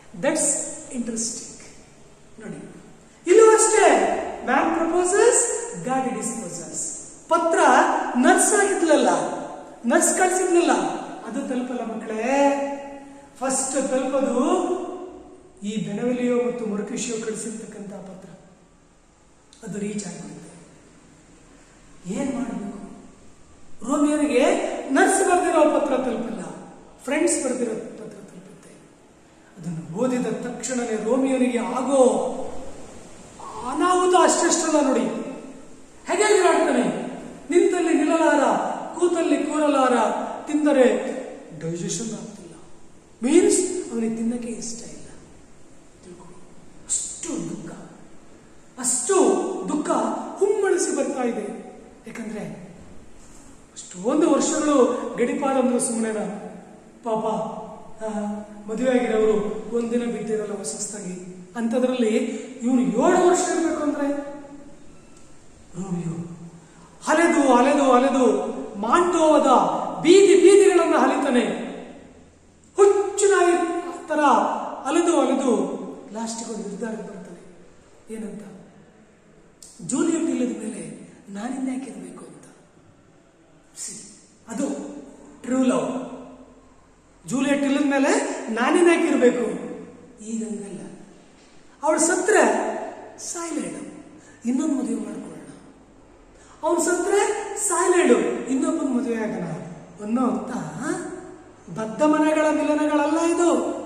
that's interesting ನೋಡಿ ಇಲ್ಲೂ ಅಷ್ಟೇ man proposes God disposes ಪತ್ರ nurse ಆಗಿದ್ಲಲ್ಲ nurse ಕಳಿಸಿದ್ಲಲ್ಲ ಅದು ತಲುಪಲ್ಲ ಮಕ್ಕಳೇ ಫಸ್ಟ್ ತಲುಪೋದು ಈ ಬೆನವಲಿಯೋ ಮತ್ತು ಮರುಕೃಷಿಯೋ ಕಳಿಸಿರ್ತಕ್ಕಂಥ ಪತ್ರ ಅದು ರೀಚ್ ಆಗಿರುತ್ತೆ ಏನ್ ಮಾಡಬೇಕು ರೋಮಿಯೋನಿಗೆ ನರ್ಸ್ ಬರೆದಿರೋ ಪತ್ರ ತಲುಪಿಲ್ಲ ಫ್ರೆಂಡ್ಸ್ ಬರೆದಿರೋ ಪತ್ರ ತಲುಪುತ್ತೆ ಅದನ್ನು ಓದಿದ ತಕ್ಷಣವೇ ರೋಮಿಯೋನಿಗೆ ಆಗೋ ಅನಾಹುತ ಅಷ್ಟೆಷ್ಟಲ್ಲ ನೋಡಿ ಹೇಗೆ ಆಡ್ತಾನೆ ನಿಂತಲ್ಲಿ ನಿಲ್ಲಲಾರ ಕೂತಲ್ಲಿ ಕೂರಲಾರ ತಿಂದರೆ ಡೈಜೆಷನ್ ಆಗ್ತಿಲ್ಲ ಮೀನ್ಸ್ ಅವನಿಗೆ ತಿನ್ನಕ್ಕೆ ಇಷ್ಟ ಇಲ್ಲ ತಿಳ್ಕೊಳ್ಳಿ ಅಷ್ಟು ದುಃಖ ಅಷ್ಟು ದುಃಖ ಹುಮ್ಮಳಿಸಿ ಬರ್ತಾ ಇದೆ ಯಾಕಂದ್ರೆ ಅಷ್ಟೊಂದು ವರ್ಷಗಳು ಗಡಿಪಾರ ಅಂದ್ರೆ ಸುಮ್ಮನೆನ ಪಾಪ ಆ, ಮದುವೆ ಆಗಿರೋರು ಒಂದಿನ ಬಿಟ್ಟಿರಲ್ಲ ಹೊಸಸ್ತಾಗಿ ಅಂಥದ್ರಲ್ಲಿ ಇವನು ಏಳು ವರ್ಷ ಇರಬೇಕು ಅಂದ್ರೆ ರೋಮಿಯೋ ಅಲೆದು ಅಲೆದು ಅಲೆದು ಮಾಂಟೋವದ ಬೀದಿ ಬೀದಿಗಳನ್ನು ಹಲಿತಾನೆ ಹುಚ್ಚುನಾಗಿ ತರ ಅಲೆದು ಅಲೆದು ಲಾಸ್ಟಿಗೆ ಒಂದು ನಿರ್ಧಾರಕ್ಕೆ ಬರ್ತಾನೆ ಏನಂತ ಜೂಲಿಯಟ್ ಇಲ್ಲದ ಮೇಲೆ ನಾನಿಂದ ಯಾಕಿರ್ಬೇಕು ಅಂತ See, ಅದು ಟ್ರೂ ಲವ್ ಜೂಲಿಯಟ್ ಇಲ್ಲದ ಮೇಲೆ ನಾನಿಂದ ಯಾಕಿರ್ಬೇಕು ಈಗ ಹಂಗಲ್ಲ ಅವಳು ಸತ್ರೆ ಸಾಯ್ಲೇಡು ಇನ್ನೊಂದು ಮದುವೆ ಮಾಡ್ಕೊಳ್ಳೋಣ ಅವನು ಸತ್ರೆ ಸಾಯ್ಲೇಡು ಇನ್ನೊಬ್ಬನ ಮದುವೆ ಆಗೋಣ ಅನ್ನೋ ಅಂತ ಬದ್ಧ ಮನೆಗಳ ಮಿಲನಗಳಲ್ಲ ಇದು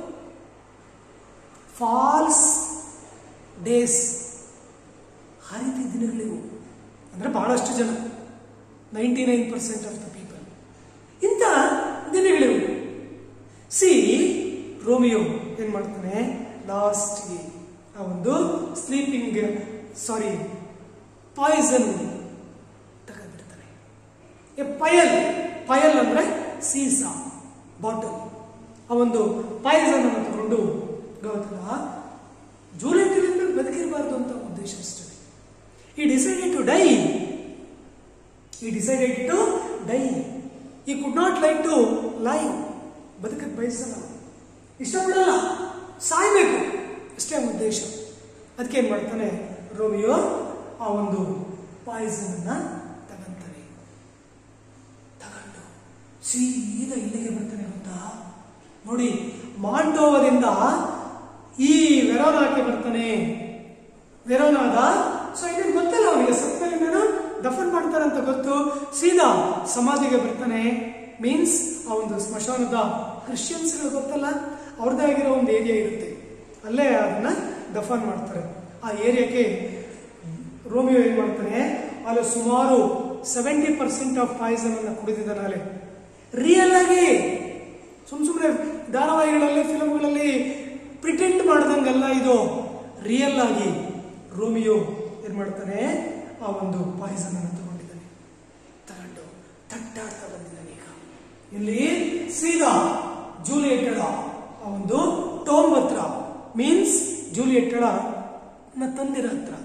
ಫಾಲ್ಸ್ ಡೇಸ್ ಆ ರೀತಿ ದಿನಗಳಿವು ಅಂದ್ರೆ ಬಹಳಷ್ಟು ಜನ ninety nine percent of the people ಇಂಥ ದಿನಗಳಿವು ಸಿ ರೋಮಿಯೋ ಏನ್ ಮಾಡ್ತಾನೆ ಲಾಸ್ಟ್ಗೆ ಆ ಒಂದು ಸ್ಲೀಪಿಂಗ್ ಸಾರಿ ಪಾಯ್ಸನ್ ತಗೊಂಡಿರ್ತಾನೆ ಎ ಪಯಲ್ ಪಯಲ್ ಅಂದ್ರೆ ಸೀಸಾ ಬಾಟಲ್ ಆ ಒಂದು ಪಾಯ್ಸನ್ ಅನ್ನು ತಗೊಂಡು ಗೌತಮ ಜೂಲಿಯಟ್ ಇಲ್ಲಿಂದ ಬದುಕಿರಬಾರ್ದು ಅಂತ ಉದ್ದೇಶಿಸ್ತದೆ he decided to die he decided to die he could not like to live ಬದುಕಕ್ಕೆ ಬಯಸಲ್ಲ ಇಷ್ಟಪಡಲ್ಲ ಸಾಯ್ಬೇಕು ಅಷ್ಟೇ ಅವನ ಉದ್ದೇಶ ಅದಕ್ಕೆ ಏನ್ ಮಾಡ್ತಾನೆ ರೋಮಿಯೋ ಆ ಒಂದು ಪಾಯ್ಸನ್ ಅನ್ನ ತಗಂತಾನೆ ತಗೊಂಡು ಸೀದಾ ಇಲ್ಲಿಗೆ ಬರ್ತಾನೆ ಗೊತ್ತಾ ನೋಡಿ ಮಾಂಡೋವದಿಂದ ಈ ವೆರೋನಾಕ್ಕೆ ಬರ್ತಾನೆ ವೆರೋನಾದ ಸೊ ಇದನ್ ಗೊತ್ತಲ್ಲ ಅವನಿಗೆ ಸತ್ತಲಿಂದ ದಫನ್ ಮಾಡ್ತಾರೆ ಅಂತ ಗೊತ್ತು ಸೀದಾ ಸಮಾಧಿಗೆ ಬರ್ತಾನೆ ಮೀನ್ಸ್ ಆ ಒಂದು ಸ್ಮಶಾನದ ಕ್ರಿಶ್ಚಿಯನ್ಸ್ಗಳು ಗೊತ್ತಲ್ಲ ಅವ್ರದ್ದೇ ಆಗಿರೋ ಒಂದು ಏರಿಯಾ ಇರುತ್ತೆ ಅಲ್ಲೇ ಅದನ್ನ ದಫನ್ ಮಾಡ್ತಾರೆ ಆ ಏರಿಯಾಕ್ಕೆ ರೋಮಿಯೋ ಏನ್ ಮಾಡ್ತಾನೆ ಅಲ್ಲಿ ಸುಮಾರು ಸೆವೆಂಟಿ ಪರ್ಸೆಂಟ್ ಆಫ್ ಪಾಯ್ಸನ್ ಅನ್ನ ಕುಡಿದಿದ್ದಾನೆ ಅಲ್ಲಿ ರಿಯಲ್ ಆಗಿ ಸುಮ್ ಸುಮ್ಮನೆ ಧಾರಾವಾಹಿಗಳಲ್ಲಿ ಫಿಲ್ಮ್ಗಳಲ್ಲಿ ಪ್ರಿಟೆಂಡ್ ಮಾಡ್ದಂಗಲ್ಲ ಇದು ರಿಯಲ್ ಆಗಿ ರೋಮಿಯೋ ಏನ್ ಮಾಡ್ತಾನೆ ಆ ಒಂದು ಪಾಯ್ಸನ್ ಅನ್ನು ತಗೊಂಡಿದ್ದಾನೆ ತಗೊಂಡು ತಟ್ಟಾಡ್ತಾ ಬಂದಿದ್ದಾನೆ ಈಗ ಇಲ್ಲಿ ಸೀದಾ ಜೂಲಿಯೆಟ್ಟಳ ಆ ಒಂದು ಟೋಮ್ ಹತ್ರ ಮೀನ್ಸ್ ಜೂಲಿಯೆಟ್ಟಳ ನ ತಂದಿರ ಹತ್ರ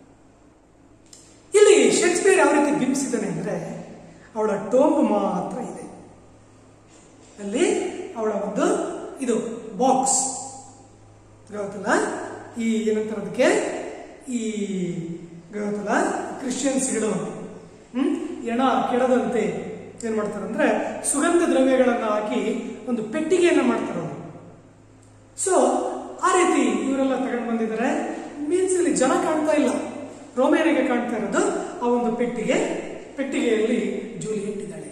ಇಲ್ಲಿ ಶೇಕ್ಸ್ಪಿಯರ್ ಯಾವ ರೀತಿ ಬಿಂಬಿಸಿದ್ದಾನೆ ಅಂದ್ರೆ ಅವಳ ಟೋಂಬ್ ಮಾತ್ರ ಇದೆ ಅಲ್ಲಿ ಅವಳ ಒಂದು ಇದು ಬಾಕ್ಸ್ ಗೊತ್ತಲ್ಲ ಈ ಏನಂತಾರೆ ಅದಕ್ಕೆ ಈ ಗೊತ್ತಲ್ಲ ಕ್ರಿಶ್ಚಿಯನ್ಸ್ಗಳು ಹ್ಮ್ ಎಣ ಕೆಡದಂತೆ ಏನ್ ಮಾಡ್ತಾರೆ ಅಂದ್ರೆ ಸುಗಂಧ ದ್ರವ್ಯಗಳನ್ನ ಹಾಕಿ ಒಂದು ಪೆಟ್ಟಿಗೆಯನ್ನ ಮಾಡ್ತಾರೆ ಅವರು ಸೊ ಆ ರೀತಿ ಇವರೆಲ್ಲ ತಗೊಂಡು ಬಂದಿದ್ದಾರೆ ಮೀನ್ಸ್ ಇಲ್ಲಿ ಜನ ಕಾಣ್ತಾ ಇಲ್ಲ ರೋಮೇನಿಗೆ ಕಾಣ್ತಾ ಇರೋದು ಆ ಒಂದು ಪೆಟ್ಟಿಗೆ ಪೆಟ್ಟಿಗೆಯಲ್ಲಿ ಜೂಲಿಯಟ್ ಇದ್ದಾಳೆ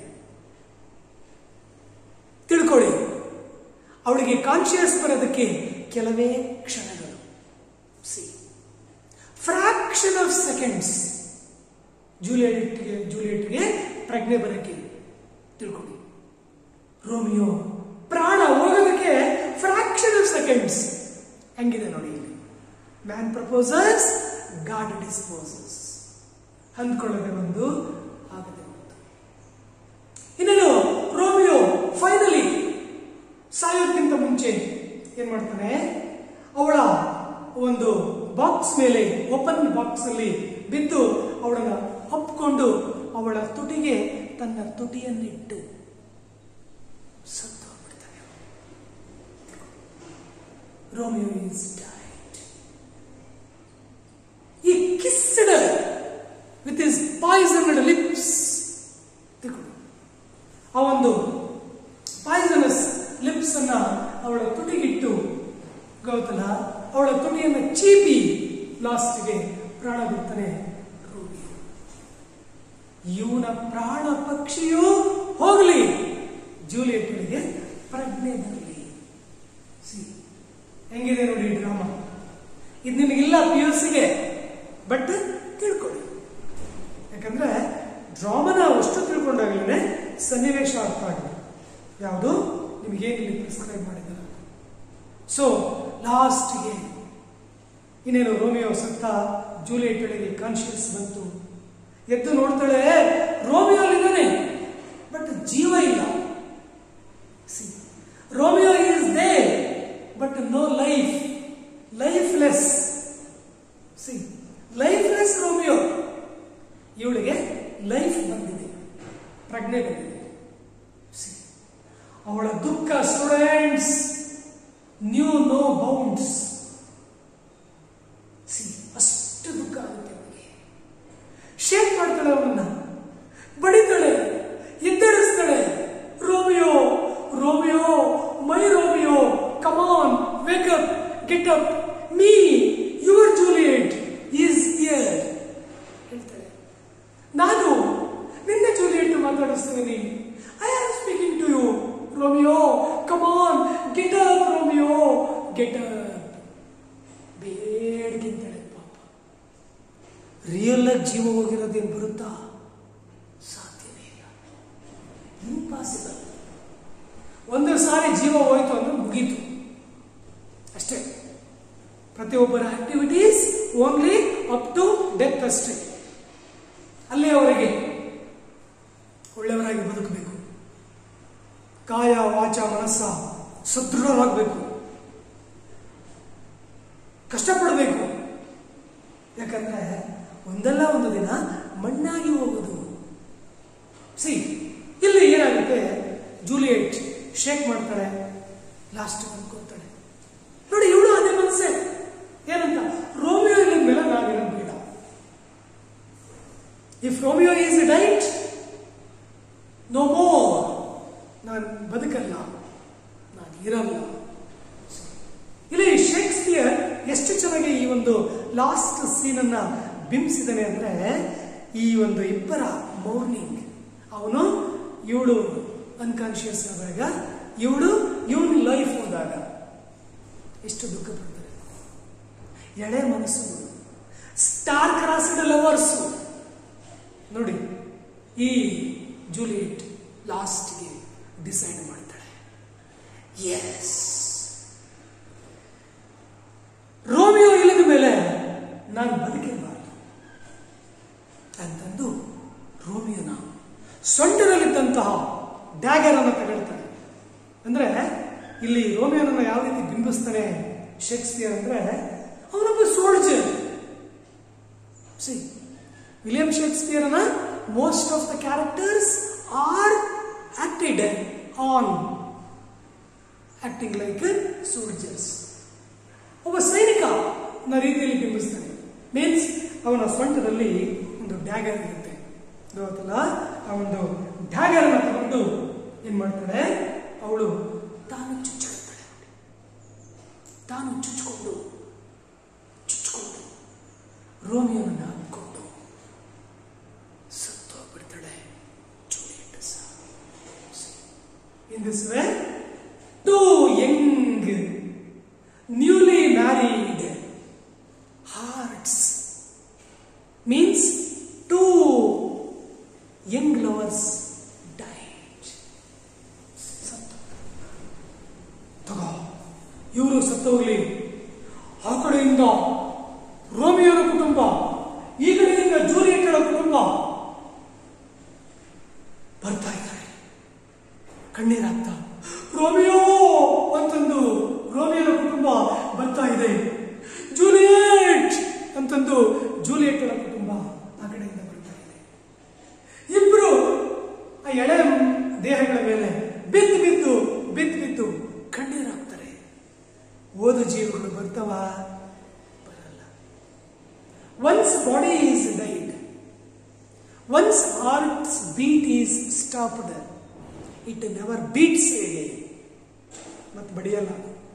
ತಿಳ್ಕೊಳ್ಳಿ ಅವಳಿಗೆ ಕಾನ್ಶಿಯಸ್ ಬರೋದಕ್ಕೆ ಕೆಲವೇ ಕ್ಷಣಗಳು ಸಿ ಫ್ರಾಕ್ಷನ್ ಆಫ್ ಸೆಕೆಂಡ್ಸ್ ಜೂಲಿಯಟ್ಗೆ ಜೂಲಿಯಟ್ಗೆ ಪ್ರಜ್ಞೆ ಬರೋಕ್ಕೆ ತಿಳ್ಕೊಳ್ಳಿ ರೋಮಿಯೋ ಪ್ರಾಣ ಹೋಗೋದಕ್ಕೆ ಫ್ರಾಕ್ಷನ್ ಆಫ್ ಸೆಕೆಂಡ್ಸ್ ಹೆಂಗಿದೆ ನೋಡಿ ಇಲ್ಲಿ ಮ್ಯಾನ್ ಪ್ರಪೋಸಸ್ ಗಾಡ್ ಡಿಸ್ಪೋಸಸ್ ಅಂದ್ಕೊಳ್ಳದೆ ಒಂದು ಆಗದೆ ಒಂದು ಇನ್ನೇನು ರೋಮಿಯೋ ಫೈನಲಿ ಸಾಯೋದಕ್ಕಿಂತ ಮುಂಚೆ ಏನ್ ಮಾಡ್ತಾನೆ ಅವಳ ಒಂದು ಬಾಕ್ಸ್ ಮೇಲೆ ಓಪನ್ ಬಾಕ್ಸ್ ಅಲ್ಲಿ ಬಿದ್ದು ಅವಳನ್ನ ಅಪ್ಕೊಂಡು ಅವಳ ತುಟಿಗೆ ತನ್ನ ತುಟಿಯನ್ನಿಟ್ಟು ಸತ್ತು ಹೋಗ್ಬಿಡ್ತಾನೆ Romeo is died. He kissed her with his poisoned lips. ತಿಳ್ಕೊಳ್ಳಿ. ಆ ಒಂದು ಪಾಯ್ಸನಸ್ ಲಿಪ್ಸ್ ಅನ್ನ ಅವಳ ತುಟಿಗಿಟ್ಟು ಗೌತಲ ಅವಳ ತುಟಿಯನ್ನು ಚೀಪಿ ಲಾಸ್ಟ್ಗೆ ಪ್ರಾಣ ಬಿಡ್ತಾನೆ ರೋಮಿಯೋ ಇವನ ಪ್ರಾಣ ಪಕ್ಷಿಯೂ ಹೋಗಲಿ ಜೂಲಿಯಟ್ಗಳಿಗೆ ಪ್ರಜ್ಞೆ ಬರಲಿ ಸಿ ಹೆಂಗಿದೆ ನೋಡಿ ಡ್ರಾಮಾ ಇದು ನಿಮಗಿಲ್ಲ ಪಿ ಯು ಸಿಗೆ ಬಟ್ ತಿಳ್ಕೊಳ್ಳಿ ಯಾಕಂದ್ರೆ ಡ್ರಾಮನ ಅಷ್ಟು ತಿಳ್ಕೊಂಡಾಗಲೇ ಸನ್ನಿವೇಶ ಅರ್ಥ ಆಗಿದೆ ಯಾವುದು ನಿಮಗೇನು ಇಲ್ಲಿ ಪ್ರಿಸ್ಕ್ರೈಬ್ ಮಾಡಿದ್ದಾರೆ ಸೊ ಲಾಸ್ಟ್ಗೆ ಇನ್ನೇನು ರೋಮಿಯೋ ಸತ್ತ ಜೂಲಿಯಟ್ ಒಳಗೆ ಕಾನ್ಶಿಯಸ್ ಬಂತು ಎದ್ದು ನೋಡ್ತಾಳೆ ರೋಮಿಯೋ ಅಲ್ಲಿದ್ದಾನೆ ಬಟ್ ಜೀವ ಇಲ್ಲ see Romeo is there but no life lifeless see lifeless Romeo ಇವಳಿಗೆ ಲೈಫ್ ಬಂದಿದೆ ಪ್ರಜ್ಞೆ ಬಂದಿದೆ ಸಿ ಅವಳ ದುಃಖ students knew no bounds see ಅಷ್ಟು ದುಃಖ ಆಗುತ್ತೆ ಅವಳಿಗೆ ಶೇಕ್ ಮಾಡ್ತಾಳೆ ಅವನ್ನ ಬಡಿತಾಳೆ ಎದ್ದರಿಸ್ತಾಳೆ Romeo Romeo my Romeo come on wake up get up me your Juliet is here ಹೇಳ್ತಾಳೆ ನಾನು ನಿನ್ನೆ ಜೂಲಿಯಟ್ ಮಾತಾಡಿಸ್ತೀನಿ I am speaking to you Romeo come on get up Romeo get up ಬೇಡಗಿಂತಾಳೆ ಪಾಪ ರಿಯಲ್ ಆಗಿ ಜೀವ ಹೋಗಿರೋದೇನು ಬರುತ್ತಾ ಸಾಧ್ಯವೇ ಇಲ್ಲ ಇಂಪಾಸಿಬಲ್ ಒಂದು ಸಾರಿ ಜೀವ ಹೋಯ್ತು ಅಂದ್ರೆ ಮುಗೀತು ಅಷ್ಟೇ ಪ್ರತಿಯೊಬ್ಬರ activities only up to death ಅಷ್ಟೇ ಅಲ್ಲಿ ಅವರಿಗೆ ಒಳ್ಳೆಯವರಾಗಿ ಬದುಕಬೇಕು ಕಾಯ ವಾಚ ಮನಸ್ಸ ಸದೃಢರಾಗಬೇಕು ಕಷ್ಟಪಡಬೇಕು ಯಾಕಂದ್ರೆ ಒಂದಲ್ಲ ಒಂದು ದಿನ ಮಣ್ಣಾಗಿ ಹೋಗೋದು ಸಿ ಇಲ್ಲಿ ಏನಾಗುತ್ತೆ ಜೂಲಿಯಟ್ ಶೇಕ್ ಮಾಡ್ತಾಳೆ ಲಾಸ್ಟ್ ಅನ್ಕೋತಾಳೆ ನೋಡಿ ಇವಳು ಅದೇ ಮನಸ್ಸೆ ಏನಂತ ರೋಮಿಯೋ ಇಲ್ಲದ ಮೇಲೆ ನಾವಿರೋದು ಬೇಡ if Romeo is died no more ನಾನು ಬದುಕಲ್ಲ ನಾನು ಇರಲ್ಲ ಇಲ್ಲಿ ಶೇಕ್ಸ್ಪಿಯರ್ ಎಷ್ಟು ಚೆನ್ನಾಗಿ ಈ ಒಂದು ಲಾಸ್ಟ್ ಸೀನ್ ಅನ್ನ ಬಿಂಬಿಸಿದಾನೆ ಅಂದ್ರೆ ಈ ಒಂದು ಇಬ್ಬರ ಮೌರ್ನಿಂಗ್ ಅವನು ಇವಳು ಅನ್ಕಾನ್ಶಿಯಸ್ ಆದಾಗ ಇವಳು ಇವನ್ ಲೈಫ್ ಹೋದಾಗ ಎಷ್ಟು ದುಃಖ ಪಡ್ತಾರೆ ಎಳೆ ಮನಸ್ಸುಗಳು ಸ್ಟಾರ್ ಕ್ರಾಸ್ಡ್ ಲವರ್ಸ್ ನೋಡಿ ಈ ಜೂಲಿಯಟ್ ಲಾಸ್ಟ್ಗೆ ಡಿಸೈಡ್ ಮಾಡ್ತಾಳೆ ಎಸ್ ರೋಮಿಯೋ ಇಲ್ಲದ ಮೇಲೆ ನಾನು ಬದುಕಿರಬಾರ್ದು ಅಂತಂದು ರೋಮಿಯೋನ ಸೊಂಟದಲ್ಲಿದ್ದಂತಹ ಡ್ಯಾಗರ್ ಅನ್ನು ತಗೊಳ್ತಾನೆ ಅಂದ್ರೆ ಇಲ್ಲಿ ರೋಮಿಯೋನನ್ನ ಯಾವ ರೀತಿ ಬಿಂಬಿಸ್ತಾನೆ ಶೇಕ್ಸ್ಪಿಯರ್ ಅಂದ್ರೆ ಅವನೊಬ್ಬ ಸೋಲ್ಜರ್ ಸಿ ವಿಲಿಯಂ ಶೇಕ್ಸ್ಪಿಯರ್ನ most of the characters are acted on acting like soldiers ಒಬ್ಬ ಸೈನಿಕ ನ ರೀತಿಯಲ್ಲಿ ಬಿಂಬಿಸ್ತಾನೆ ಮೀನ್ಸ್ ಅವನ ಸೊಂಟದಲ್ಲಿ ಒಂದು ಡ್ಯಾಗರ್ ಇರುತ್ತೆ ಗೊತ್ತಲ್ಲ ಆ ಒಂದು ಡ್ಯಾಗರ್ ಅನ್ನ ತಗೊಂಡು ಏನ್ ಮಾಡ್ತಾಳೆ ಅವಳು ತಾನು ಚುಚ್ಕೊಳ್ತಾಳೆ ತಾನು ಚುಚ್ಕೊಂಡು ಚುಚ್ಕೊಂಡು ರೋಮಿಯೋನನ್ನ ಕೊಂಡು ಸತ್ತೋಗ್ಬಿಡ್ತಾಳೆ ಜೂಲಿಯಟ್ ಸಹ in this way two young newly married hearts means two young lovers died ಸತ್ತು ತಗೋ ಇವರು ಸತ್ತೋಗ್ಲಿ ಆ ಕಡೆಯಿಂದ ರೋಮಿಯೋನ ಕುಟುಂಬ ಈ ಕಡೆಯಿಂದ ಜೂಲಿಯಟ್ಗಳ ಕುಟುಂಬ ಬರ್ತಾ ಇದ್ದಾರೆ ಕಣ್ಣೀರಾಗ್ತಾ ರೋಮಿಯೋ ಅಂತಂದು ರೋಮಿಯೋನ ಕುಟುಂಬ ಬರ್ತಾ ಇದೆ ಜೂಲಿಯಟ್ ಅಂತಂದು ಜೂಲಿಯಟ್ಗಳ ಕುಟುಂಬ ಆ ಕಡೆಯಿಂದ ಬರ್ತಾ ಇದೆ ಇಬ್ರು ಆ ಎಳೆ ದೇಹಗಳ ಮೇಲೆ ಬಿದ್ದು ಬಿದ್ದು ಬಿದ್ದು ಬಿದ್ದು ಕಣ್ಣೀರಾಗ್ತಾರೆ ಓದು ಜೀವ ಬರ್ತಾವ ಬರಲ್ಲ once body is died once heart's beat is stopped it never beats ಮತ್ತೆ ಬಡಿಯಲ್ಲ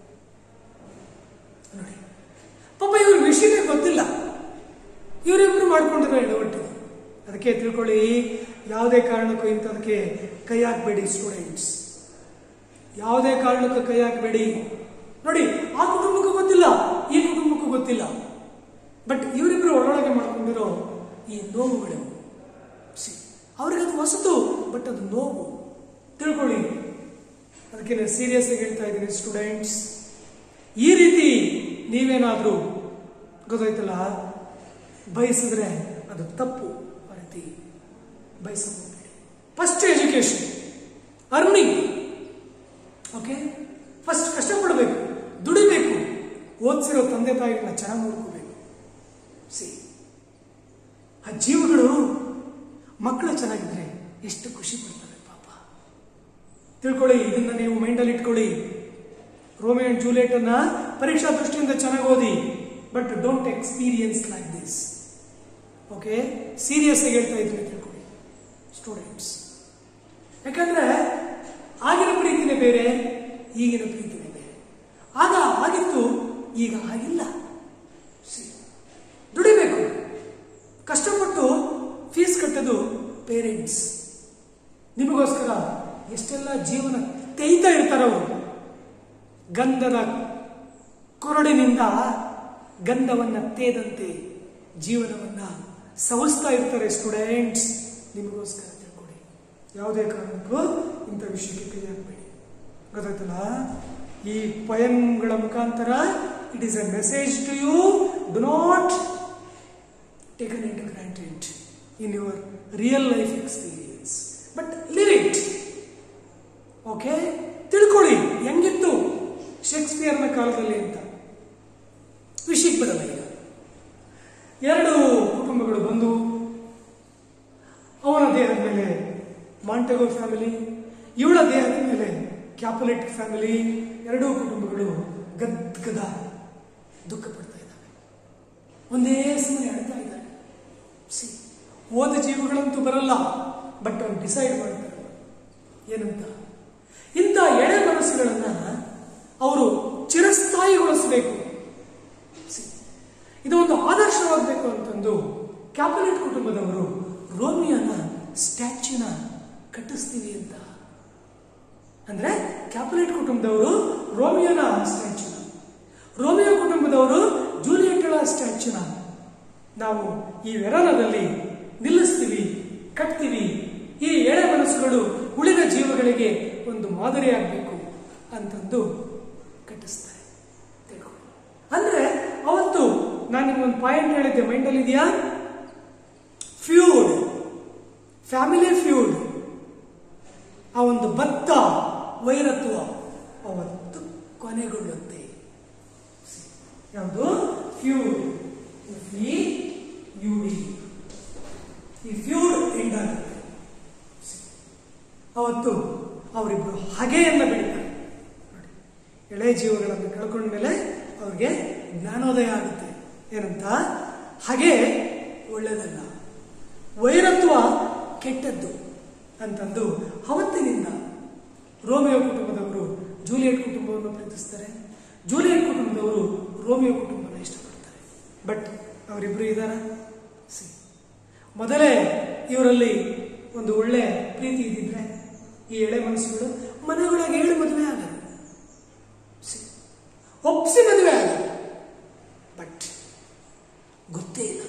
ನೋಡಿ ಪಾಪ ಇವ್ರ ವಿಷಯನೇ ಗೊತ್ತಿಲ್ಲ ಇವರಿಬ್ರು ಮಾಡ್ಕೊಂಡಿರೋ ಎಡವಟ್ಟು ಅದಕ್ಕೆ ತಿಳ್ಕೊಳ್ಳಿ ಯಾವುದೇ ಕಾರಣಕ್ಕೂ ಇಂಥದಕ್ಕೆ ಕೈ ಹಾಕಬೇಡಿ ಸ್ಟೂಡೆಂಟ್ಸ್ ಯಾವುದೇ ಕಾರಣಕ್ಕೂ ಕೈ ಹಾಕಬೇಡಿ ನೋಡಿ ಆ ಕುಟುಂಬಕ್ಕೂ ಗೊತ್ತಿಲ್ಲ ಈ ಕುಟುಂಬಕ್ಕೂ ಗೊತ್ತಿಲ್ಲ ಬಟ್ ಇವರಿಬ್ರು ಒಳೊಳಗೆ ಮಾಡ್ಕೊಂಡಿರೋ ಈ ನೋವುಗಳು ಸಿ ಅವ್ರಿಗೆ ಅದು ಹೊಸತು ಬಟ್ ಅದು ನೋವು ತಿಳ್ಕೊಳ್ಳಿ ಅದಕ್ಕೆ ನಾನು ಸೀರಿಯಸ್ ಆಗಿ ಹೇಳ್ತಾ ಇದ್ದೀನಿ ಸ್ಟೂಡೆಂಟ್ಸ್ ಈ ರೀತಿ ನೀವೇನಾದರೂ ಗೊತ್ತಾಯ್ತಲ್ಲ ಬಯಸಿದ್ರೆ ಅದು ತಪ್ಪು ಆ ರೀತಿ ಬಯಸಬೇಡಿ first education earning okay first ಕಷ್ಟಪಡಬೇಕು ದುಡಿಬೇಕು ಓದಿಸಿರೋ ತಂದೆ ತಾಯಿಗಳನ್ನ ಚೆನ್ನಾಗಿ ನೋಡ್ಕೋಬೇಕು ಸಿ ಆ ಜೀವಗಳು ಮಕ್ಕಳು ಚೆನ್ನಾಗಿದ್ರೆ ಎಷ್ಟು ಖುಷಿ ಪಡ್ತವೆ ಪಾಪ ತಿಳ್ಕೊಳ್ಳಿ ಇದನ್ನ ನೀವು ಮೈಂಡಲ್ಲಿ ಇಟ್ಕೊಳ್ಳಿ ರೋಮಿಯೋ ಅಂಡ್ ಜೂಲಿಯಟ್ ಅನ್ನ ಪರೀಕ್ಷಾ ದೃಷ್ಟಿಯಿಂದ ಚೆನ್ನಾಗಿ ಓದಿ but don't experience like this okay serious ಆಗಿ ಹೇಳ್ತಾ ಇದ್ದೀನಿ ತಿಳ್ಕೊಳ್ಳಿ ಸ್ಟೂಡೆಂಟ್ಸ್ ಯಾಕಂದ್ರೆ ಆಗಿನ ಪ್ರೀತಿನೇ ಬೇರೆ ಈಗಿನ ಪ್ರೀತಿನೇ ಬೇರೆ ಆಗ ಆಗಿತ್ತು ಈಗ ಆಗಿಲ್ಲ See, ದುಡಿಬೇಕು ಕಷ್ಟಪಟ್ಟು ಫೀಸ್ ಕಟ್ಟೋದು ಪೇರೆಂಟ್ಸ್ ನಿಮಗೋಸ್ಕರ ಎಷ್ಟೆಲ್ಲ ಜೀವನ ತೆಯ್ತಾ ಇರ್ತಾರವರು ಗಂಧದ ಕೊರಡಿನಿಂದ ಗಂಧವನ್ನ ತೇದಂತೆ ಜೀವನವನ್ನ ಸವಿಸ್ತಾ ಇರ್ತಾರೆ ಸ್ಟೂಡೆಂಟ್ಸ್ ನಿಮಗೋಸ್ಕರ ತಿಳ್ಕೊಳ್ಳಿ ಯಾವುದೇ ಕಾರಣಕ್ಕೂ ಇಂಥ ವಿಷಯಕ್ಕೆ ಕೈ ಹಾಕಬೇಡಿ ಗೊತ್ತಾಯ್ತಲ್ಲ ಈ ಪಯಂಗಳ ಮುಖಾಂತರ it is a message to you do not taken in to granted in your real life experience but live it okay ತಿಳ್ಕೊಳ್ಳಿ ಹೆಂಗಿತ್ತು ಶೇಕ್ಸ್ಪಿಯರ್ನ ಕಾಲದಲ್ಲಿ ಅಂತ ವಿಷಯಕ್ಕೆ ಬರಲ್ಲ ಈಗ ಎರಡು ಕುಟುಂಬಗಳು ಬಂದು ಅವನ ದೇಹದ ಮೇಲೆ ಮಾಂಟೆಗೋ ಫ್ಯಾಮಿಲಿ ಇವಳ ದೇಹದ ಮೇಲೆ ಕ್ಯಾಪುಲೆಟ್ ಫ್ಯಾಮಿಲಿ ಎರಡೂ ಕುಟುಂಬಗಳು ಗದ್ಗದ ದುಃಖ ಪಡ್ತಾ ಇದ್ದಾವೆ ಒಂದೇ ಸಮಯ ಅಳ್ತಾ ಇದ್ದಾರೆ ಸಿ ಓದ ಜೀವಗಳಂತೂ ಬರಲ್ಲ ಬಟ್ ಅವ್ನು ಡಿಸೈಡ್ ಮಾಡ್ತಾರೆ ಏನಂತ ಇಂಥ ಎಳೆ ಮನಸ್ಸುಗಳನ್ನ ಅವರು ಚಿರಸ್ಥಾಯಿಗೊಳಿಸಬೇಕು See, ಇದು ಒಂದು ಆದರ್ಶವಾಗಬೇಕು ಅಂತಂದು ಕ್ಯಾಪುಲೆಟ್ ಕುಟುಂಬದವರು ರೋಮಿಯೋನ ಸ್ಟ್ಯಾಚ್ಯೂನ ಕಟ್ಟಿಸ್ತೀವಿ ಅಂತ ಅಂದ್ರೆ ಕ್ಯಾಪುಲೆಟ್ ಕುಟುಂಬದವರು ರೋಮಿಯೋನ ಸ್ಟ್ಯಾಚ್ಯೂನ ರೋಮಿಯೋ ಕುಟುಂಬದವರು ಜೂಲಿಯಟ್ಗಳ ಸ್ಟ್ಯಾಚ್ಯೂನ ನಾವು ಈ ವೆರನದಲ್ಲಿ ನಿಲ್ಲಿಸ್ತೀವಿ ಕಟ್ತೀವಿ ಈ ಎಳೆ ಮನಸ್ಸುಗಳು ಉಳಿದ ಜೀವಗಳಿಗೆ ಒಂದು ಮಾದರಿಯಾಗಬೇಕು ಅಂತಂದು ಕಟ್ಟಿಸ್ತಾರೆ ತಿಳ್ಕೊಳ್ಳಿ ಅಂದ್ರೆ ಅವತ್ತು ನಾನು ನಿಮ್ಗೊಂದು ಪಾಯಿಂಟ್ ಹೇಳಿದ್ದೆ ಮೈಂಡಲ್ಲಿ ಇದೆಯಾ ಫ್ಯೂಡ್ ಫ್ಯಾಮಿಲಿ ಫ್ಯೂಡ್ ಆ ಒಂದು ಬದ್ಧ ವೈರತ್ವ ಅವತ್ತು ಕೊನೆಗೊಳ್ಳುತ್ತೆ ಯಾವುದು ಫ್ಯೂಡ್ ಈ ಯುಡಿ ಈ ಫ್ಯೂಡ್ ಎಂಡ್ ಆಗುತ್ತೆ ಅವತ್ತು ಅವರಿಬ್ಬರು ಹಗೆಯನ್ನ ಬೆಳೀತಾರೆ ನೋಡಿ ಎಳೆ ಜೀವಗಳನ್ನು ಕಳ್ಕೊಂಡ ಮೇಲೆ ಅವ್ರಿಗೆ ಜ್ಞಾನೋದಯ ಆಗುತ್ತೆ ಏನಂತ ಹಾಗೆ ಒಳ್ಳೆಯದಲ್ಲ ವೈರತ್ವ ಕೆಟ್ಟದ್ದು ಅಂತಂದು ಅವತ್ತಿನಿಂದ ರೋಮಿಯೋ ಕುಟುಂಬದವರು ಜೂಲಿಯಟ್ ಕುಟುಂಬವನ್ನು ಪ್ರೀತಿಸ್ತಾರೆ ಜೂಲಿಯಟ್ ಕುಟುಂಬದವರು ರೋಮಿಯೋ ಕುಟುಂಬನ ಇಷ್ಟಪಡ್ತಾರೆ ಬಟ್ ಅವರಿಬ್ಬರು ಇದ್ದಾರ ಸಿ ಮೊದಲೇ ಇವರಲ್ಲಿ ಒಂದು ಒಳ್ಳೆ ಪ್ರೀತಿ ಇದ್ದಿದ್ರೆ ಈ ಎಳೆ ಮನಸ್ಸುಗಳು ಮನೆಯೊಳಗೆ ಹೇಳಿ ಮದುವೆ ಆಗಲ್ಲ ಸಿ ಒಪ್ಸಿ ಮದುವೆ ಆಗಲ್ಲ ಬಟ್ ಗೊತ್ತೇ ಇಲ್ಲ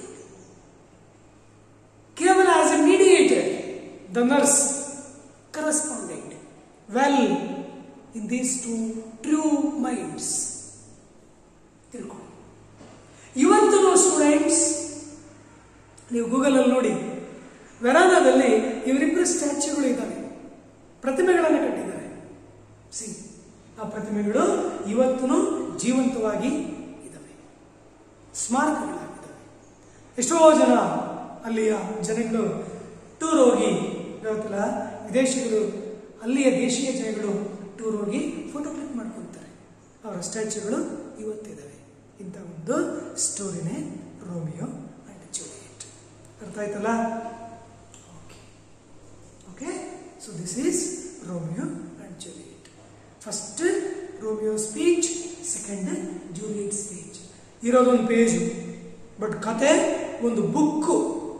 ಕೇವಲ as a mediator the nurse correspondent well in these two true minds ತಿಳ್ಕೊಳ್ಳಿ ಇವತ್ತು ಸ್ಟೂಡೆಂಟ್ಸ್ ನೀವು ಗೂಗಲಲ್ಲಿ ನೋಡಿ ವೆರಾನಾದಲ್ಲಿ ಇವರಿಬ್ಬರು ಸ್ಟ್ಯಾಚ್ಯೂಗಳು ಇದ್ದಾವೆ ಪ್ರತಿಮೆಗಳನ್ನು ಕಟ್ಟಿದ್ದಾರೆ ಸಿ ಆ ಪ್ರತಿಮೆಗಳು ಇವತ್ತೂ ಜೀವಂತವಾಗಿ ಇದ್ದಾವೆ ಸ್ಮಾರಕಗಳಾಗಿದ್ದಾವೆ ಎಷ್ಟೋ ಜನ ಅಲ್ಲಿಯ ಜನಗಳು ಟೂರ್ ಹೋಗಿ ಗೊತ್ತಲ್ಲ ವಿದೇಶಿಗರು ಅಲ್ಲಿಯ ದೇಶೀಯ ಜನಗಳು ಟೂರ್ ಹೋಗಿ ಫೋಟೋ ಕ್ಲಿಕ್ ಮಾಡ್ಕೊತಾರೆ ಅವರ ಸ್ಟ್ಯಾಚ್ಯೂಗಳು ಇವತ್ತಿದ್ದಾವೆ ಇಂಥ ಒಂದು ಸ್ಟೋರಿನೇ ರೋಮಿಯೋ ಅಂಡ್ ಜೂಲಿಯಟ್ ಅರ್ಥ ಆಯ್ತಲ್ಲ okay okay so this is Romeo and Juliet first Romeo speech second Juliet speech ಇರೋದೊಂದು ಪೇಜು ಬಟ್ ಕತೆ ಒಂದು ಬುಕ್ಕು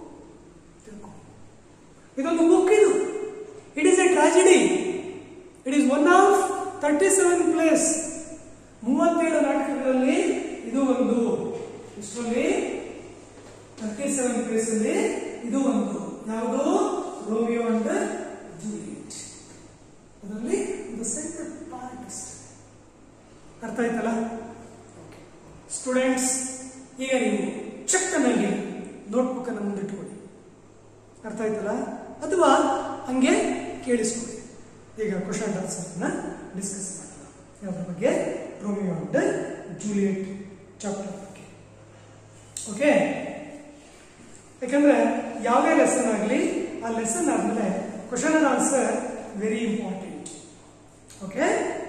ಇದೊಂದು ಬುಕ್ ಇದು it is a tragedy it is one of thirty seven plays ಮೂವತ್ತೇಳು ನಾಟಕಗಳಲ್ಲಿ ಇದು ಒಂದು ಇಷ್ಟರಲ್ಲಿ ತರ್ಟಿ ಸೆವೆನ್ ಪ್ಲೇಸ್ ಅಲ್ಲಿ ಇದು ಒಂದು ಯಾವುದು ರೋಮಿಯೋ ಅಂಡ್ ಜೂಲಿಯಟ್ ಅದರಲ್ಲಿ ಒಂದು ಸೆಂಟ್ರಲ್ ಪಾರ್ಟ್ ಅಷ್ಟೇ ಅರ್ಥ ಆಯ್ತಲ್ಲ ಸ್ಟೂಡೆಂಟ್ಸ್ ಈಗ ನೀವು ಚಕ್ಕನಲ್ಲಿ ನೋಟ್ಬುಕ್ ಅನ್ನು ಮುಂದಿಟ್ಕೊಳ್ಳಿ ಅರ್ಥ ಆಯ್ತಲ್ಲ ಅಥವಾ ಹಂಗೆ ಕೇಳಿಸ್ಕೊಳ್ಳಿ ಈಗ ಕ್ವಶನ್ ಆನ್ಸರ್ನ ಡಿಸ್ಕಸ್ ಮಾಡೋಣ ಯಾವ್ದ್ರ ಬಗ್ಗೆ ರೋಮಿಯೋ ಅಂಡ್ ಜೂಲಿಯಟ್ ಚಾಪ್ಟರ್ ಬಗ್ಗೆ ಓಕೆ ಯಾಕಂದ್ರೆ ಯಾವುದೇ ಲೆಸನ್ ಆಗಲಿ ಆ ಲೆಸನ್ ಆದಮೇಲೆ question and answer very important okay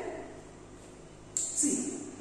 see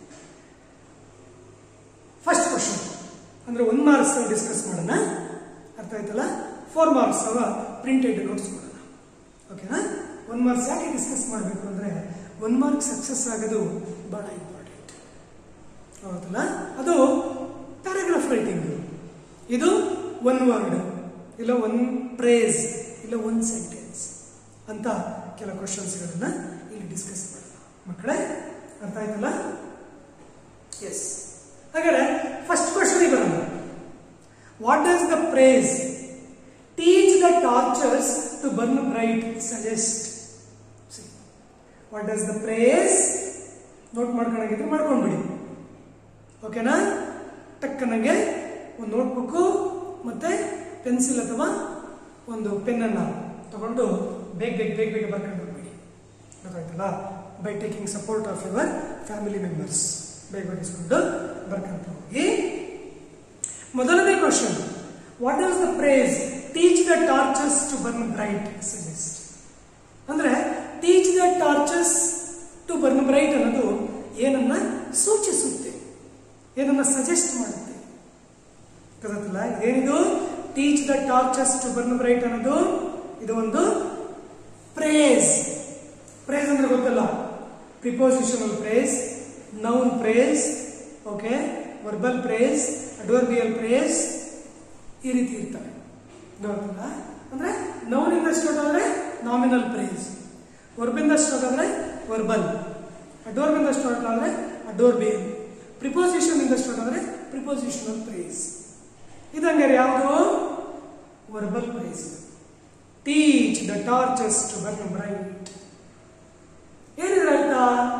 first question ಅಂದ್ರೆ ಒನ್ ಮಾರ್ಕ್ಸ್ ಡಿಸ್ಕಸ್ ಮಾಡೋಣ ಅರ್ಥ ಆಯ್ತಲ್ಲ ಫೋರ್ ಮಾರ್ಕ್ಸ್ ಅವ ಪ್ರಿಂಟೆಡ್ ನೋಟ್ಸ್ ಮಾಡೋಣ ಓಕೆನಾ ಒನ್ ಮಾರ್ಕ್ಸ್ ಯಾಕೆ ಡಿಸ್ಕಸ್ ಮಾಡಬೇಕು ಅಂದ್ರೆ ಒನ್ ಮಾರ್ಕ್ ಸಕ್ಸಸ್ ಆಗೋದು ಬಹಳ ಇಂಪಾರ್ಟೆಂಟ್ ಹೌದಲ್ಲ ಅದು ಪ್ಯಾರಾಗ್ರಾಫ್ ರೈಟಿಂಗ್ ಇದು ಒನ್ ವರ್ಡ್ ಇಲ್ಲ ಒನ್ ಪ್ರೇಸ್ ಇಲ್ಲ ಒನ್ ಸೆಂಟೆನ್ಸ್ ಅಂತ ಕೆಲ ಕ್ವಶನ್ಸ್ಗಳನ್ನ ಇಲ್ಲಿ ಡಿಸ್ಕಸ್ ಮಾಡೋಣ ಮಕ್ಕಳೇ ಅರ್ಥ ಆಯ್ತಲ್ಲ ಎಸ್ ಹಾಗಾದ್ರೆ ಫಸ್ಟ್ ಕ್ವಶನ್ ಬರೋಣ what does the phrase teach the torches to burn bright suggest what does the phrase note ಮಾಡ್ಕೊಳಗಿದ್ರೆ ಮಾಡ್ಕೊಂಡ್ಬಿಡಿ ಓಕೆನಾ ಟಕ್ಕನಾಗೆ ಒಂದು ನೋಟ್ಬುಕ್ಕು ಮತ್ತೆ ಪೆನ್ಸಿಲ್ ಅಥವಾ ಒಂದು ಪೆನ್ನನ್ನು ತಗೊಂಡು ಬೇಗ ಬೇಗ ಬೇಗ ಬೇಗ ಬರ್ಕೊಂಡು ಹೋಗ್ಬಿಡಿ ಗೊತ್ತಾಯ್ತಲ್ಲ by taking support of your family members ಬೇಗ ಬರೆಸ್ಕೊಂಡು ಬರ್ಕೊಂತ ಹೋಗಿ ಮೊದಲನೇ question what is the phrase teach the torches to burn bright suggest ಅಂದ್ರೆ teach the torches to burn bright ಅನ್ನೋದು ಏನನ್ನ ಸೂಚಿಸುತ್ತೆ ಏನನ್ನ ಸಜೆಸ್ಟ್ ಮಾಡುತ್ತೆ ಗೊತ್ತಾಗ್ತಲ್ಲ ಏನಿದು teach the torches to burn bright ಅನ್ನೋದು ಇದು ಒಂದು ಪ್ರೇಸ್ ಪ್ರೇಸ್ ಅಂದ್ರೆ ಗೊತ್ತಲ್ಲ prepositional phrase noun phrase okay verbal phrase adverbial phrase ಈ ರೀತಿ ಇರ್ತವೆ ಗೊತ್ತಲ್ಲ ಅಂದ್ರೆ ನೌನಿಂದ ಸ್ಟಾರ್ಟ್ ಆದ್ರೆ ನಾಮಿನಲ್ ಪ್ರೇಸ್ ವರ್ಬಿಂದ ಸ್ಟಾರ್ಟ್ ಆದ್ರೆ ವರ್ಬಲ್ ಅಡೋರ್ಬಿಂದ ಸ್ಟಾರ್ಟ್ ಆದ್ರೆ ಅಡೋರ್ಬಿಯಲ್ ಪ್ರಿಪೋಸಿಷನ್ ಇಂದ ಸ್ಟಾರ್ಟ್ ಆದ್ರೆ ಪ್ರಿಪೋಸಿಷನಲ್ ಪ್ರೇಸ್ ಇದಂಗೆ ಯಾವುದು verbal phrase teach the torches to burn bright ಏನಿದ್ರ ಅರ್ಥ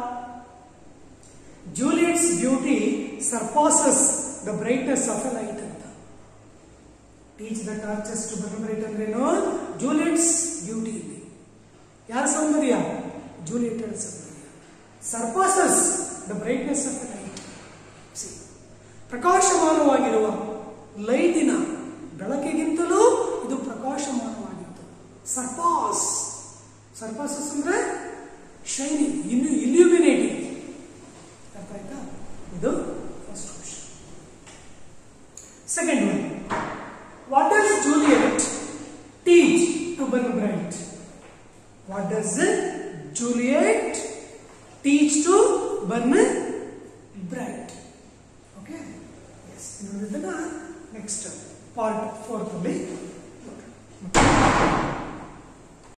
Juliet's beauty surpasses the brightness of a light ಅಂತ teach the torches to burn bright ಅಂದ್ರೇನು ಜೂಲಿಯಟ್ಸ್ ಬ್ಯೂಟಿ ಇಲ್ಲಿ ಯಾರ ಸೌಂದರ್ಯ ಜೂಲಿಯಟ್ ಸೌಂದರ್ಯ surpasses the brightness of a light ಪ್ರಕಾಶಮಾನವಾಗಿರುವ ಲೈಟಿನ ಬೆಳಕಿಗಿಂತಲೂ ಇದು ಪ್ರಕಾಶಮಾನವಾಗಿತ್ತು ಸರ್ಪಾಸ್ ಸರ್ಪಾಸಸ್ ಅಂದ್ರೆ ಶೈನಿಂಗ್ ಇನ್ನು ಇಲ್ಯೂಮಿನೇಟಿಂಗ್ ಅರ್ಥ ಆಯ್ತಾ ಇದು first question second one what does Juliet teach to burn bright what does Juliet teach to burn bright okay yes ಇದನ್ನ ನೆಕ್ಸ್ಟ್ ಪಾರ್ಟ್ ಫೋರ್ತ್ ಅಲ್ಲಿ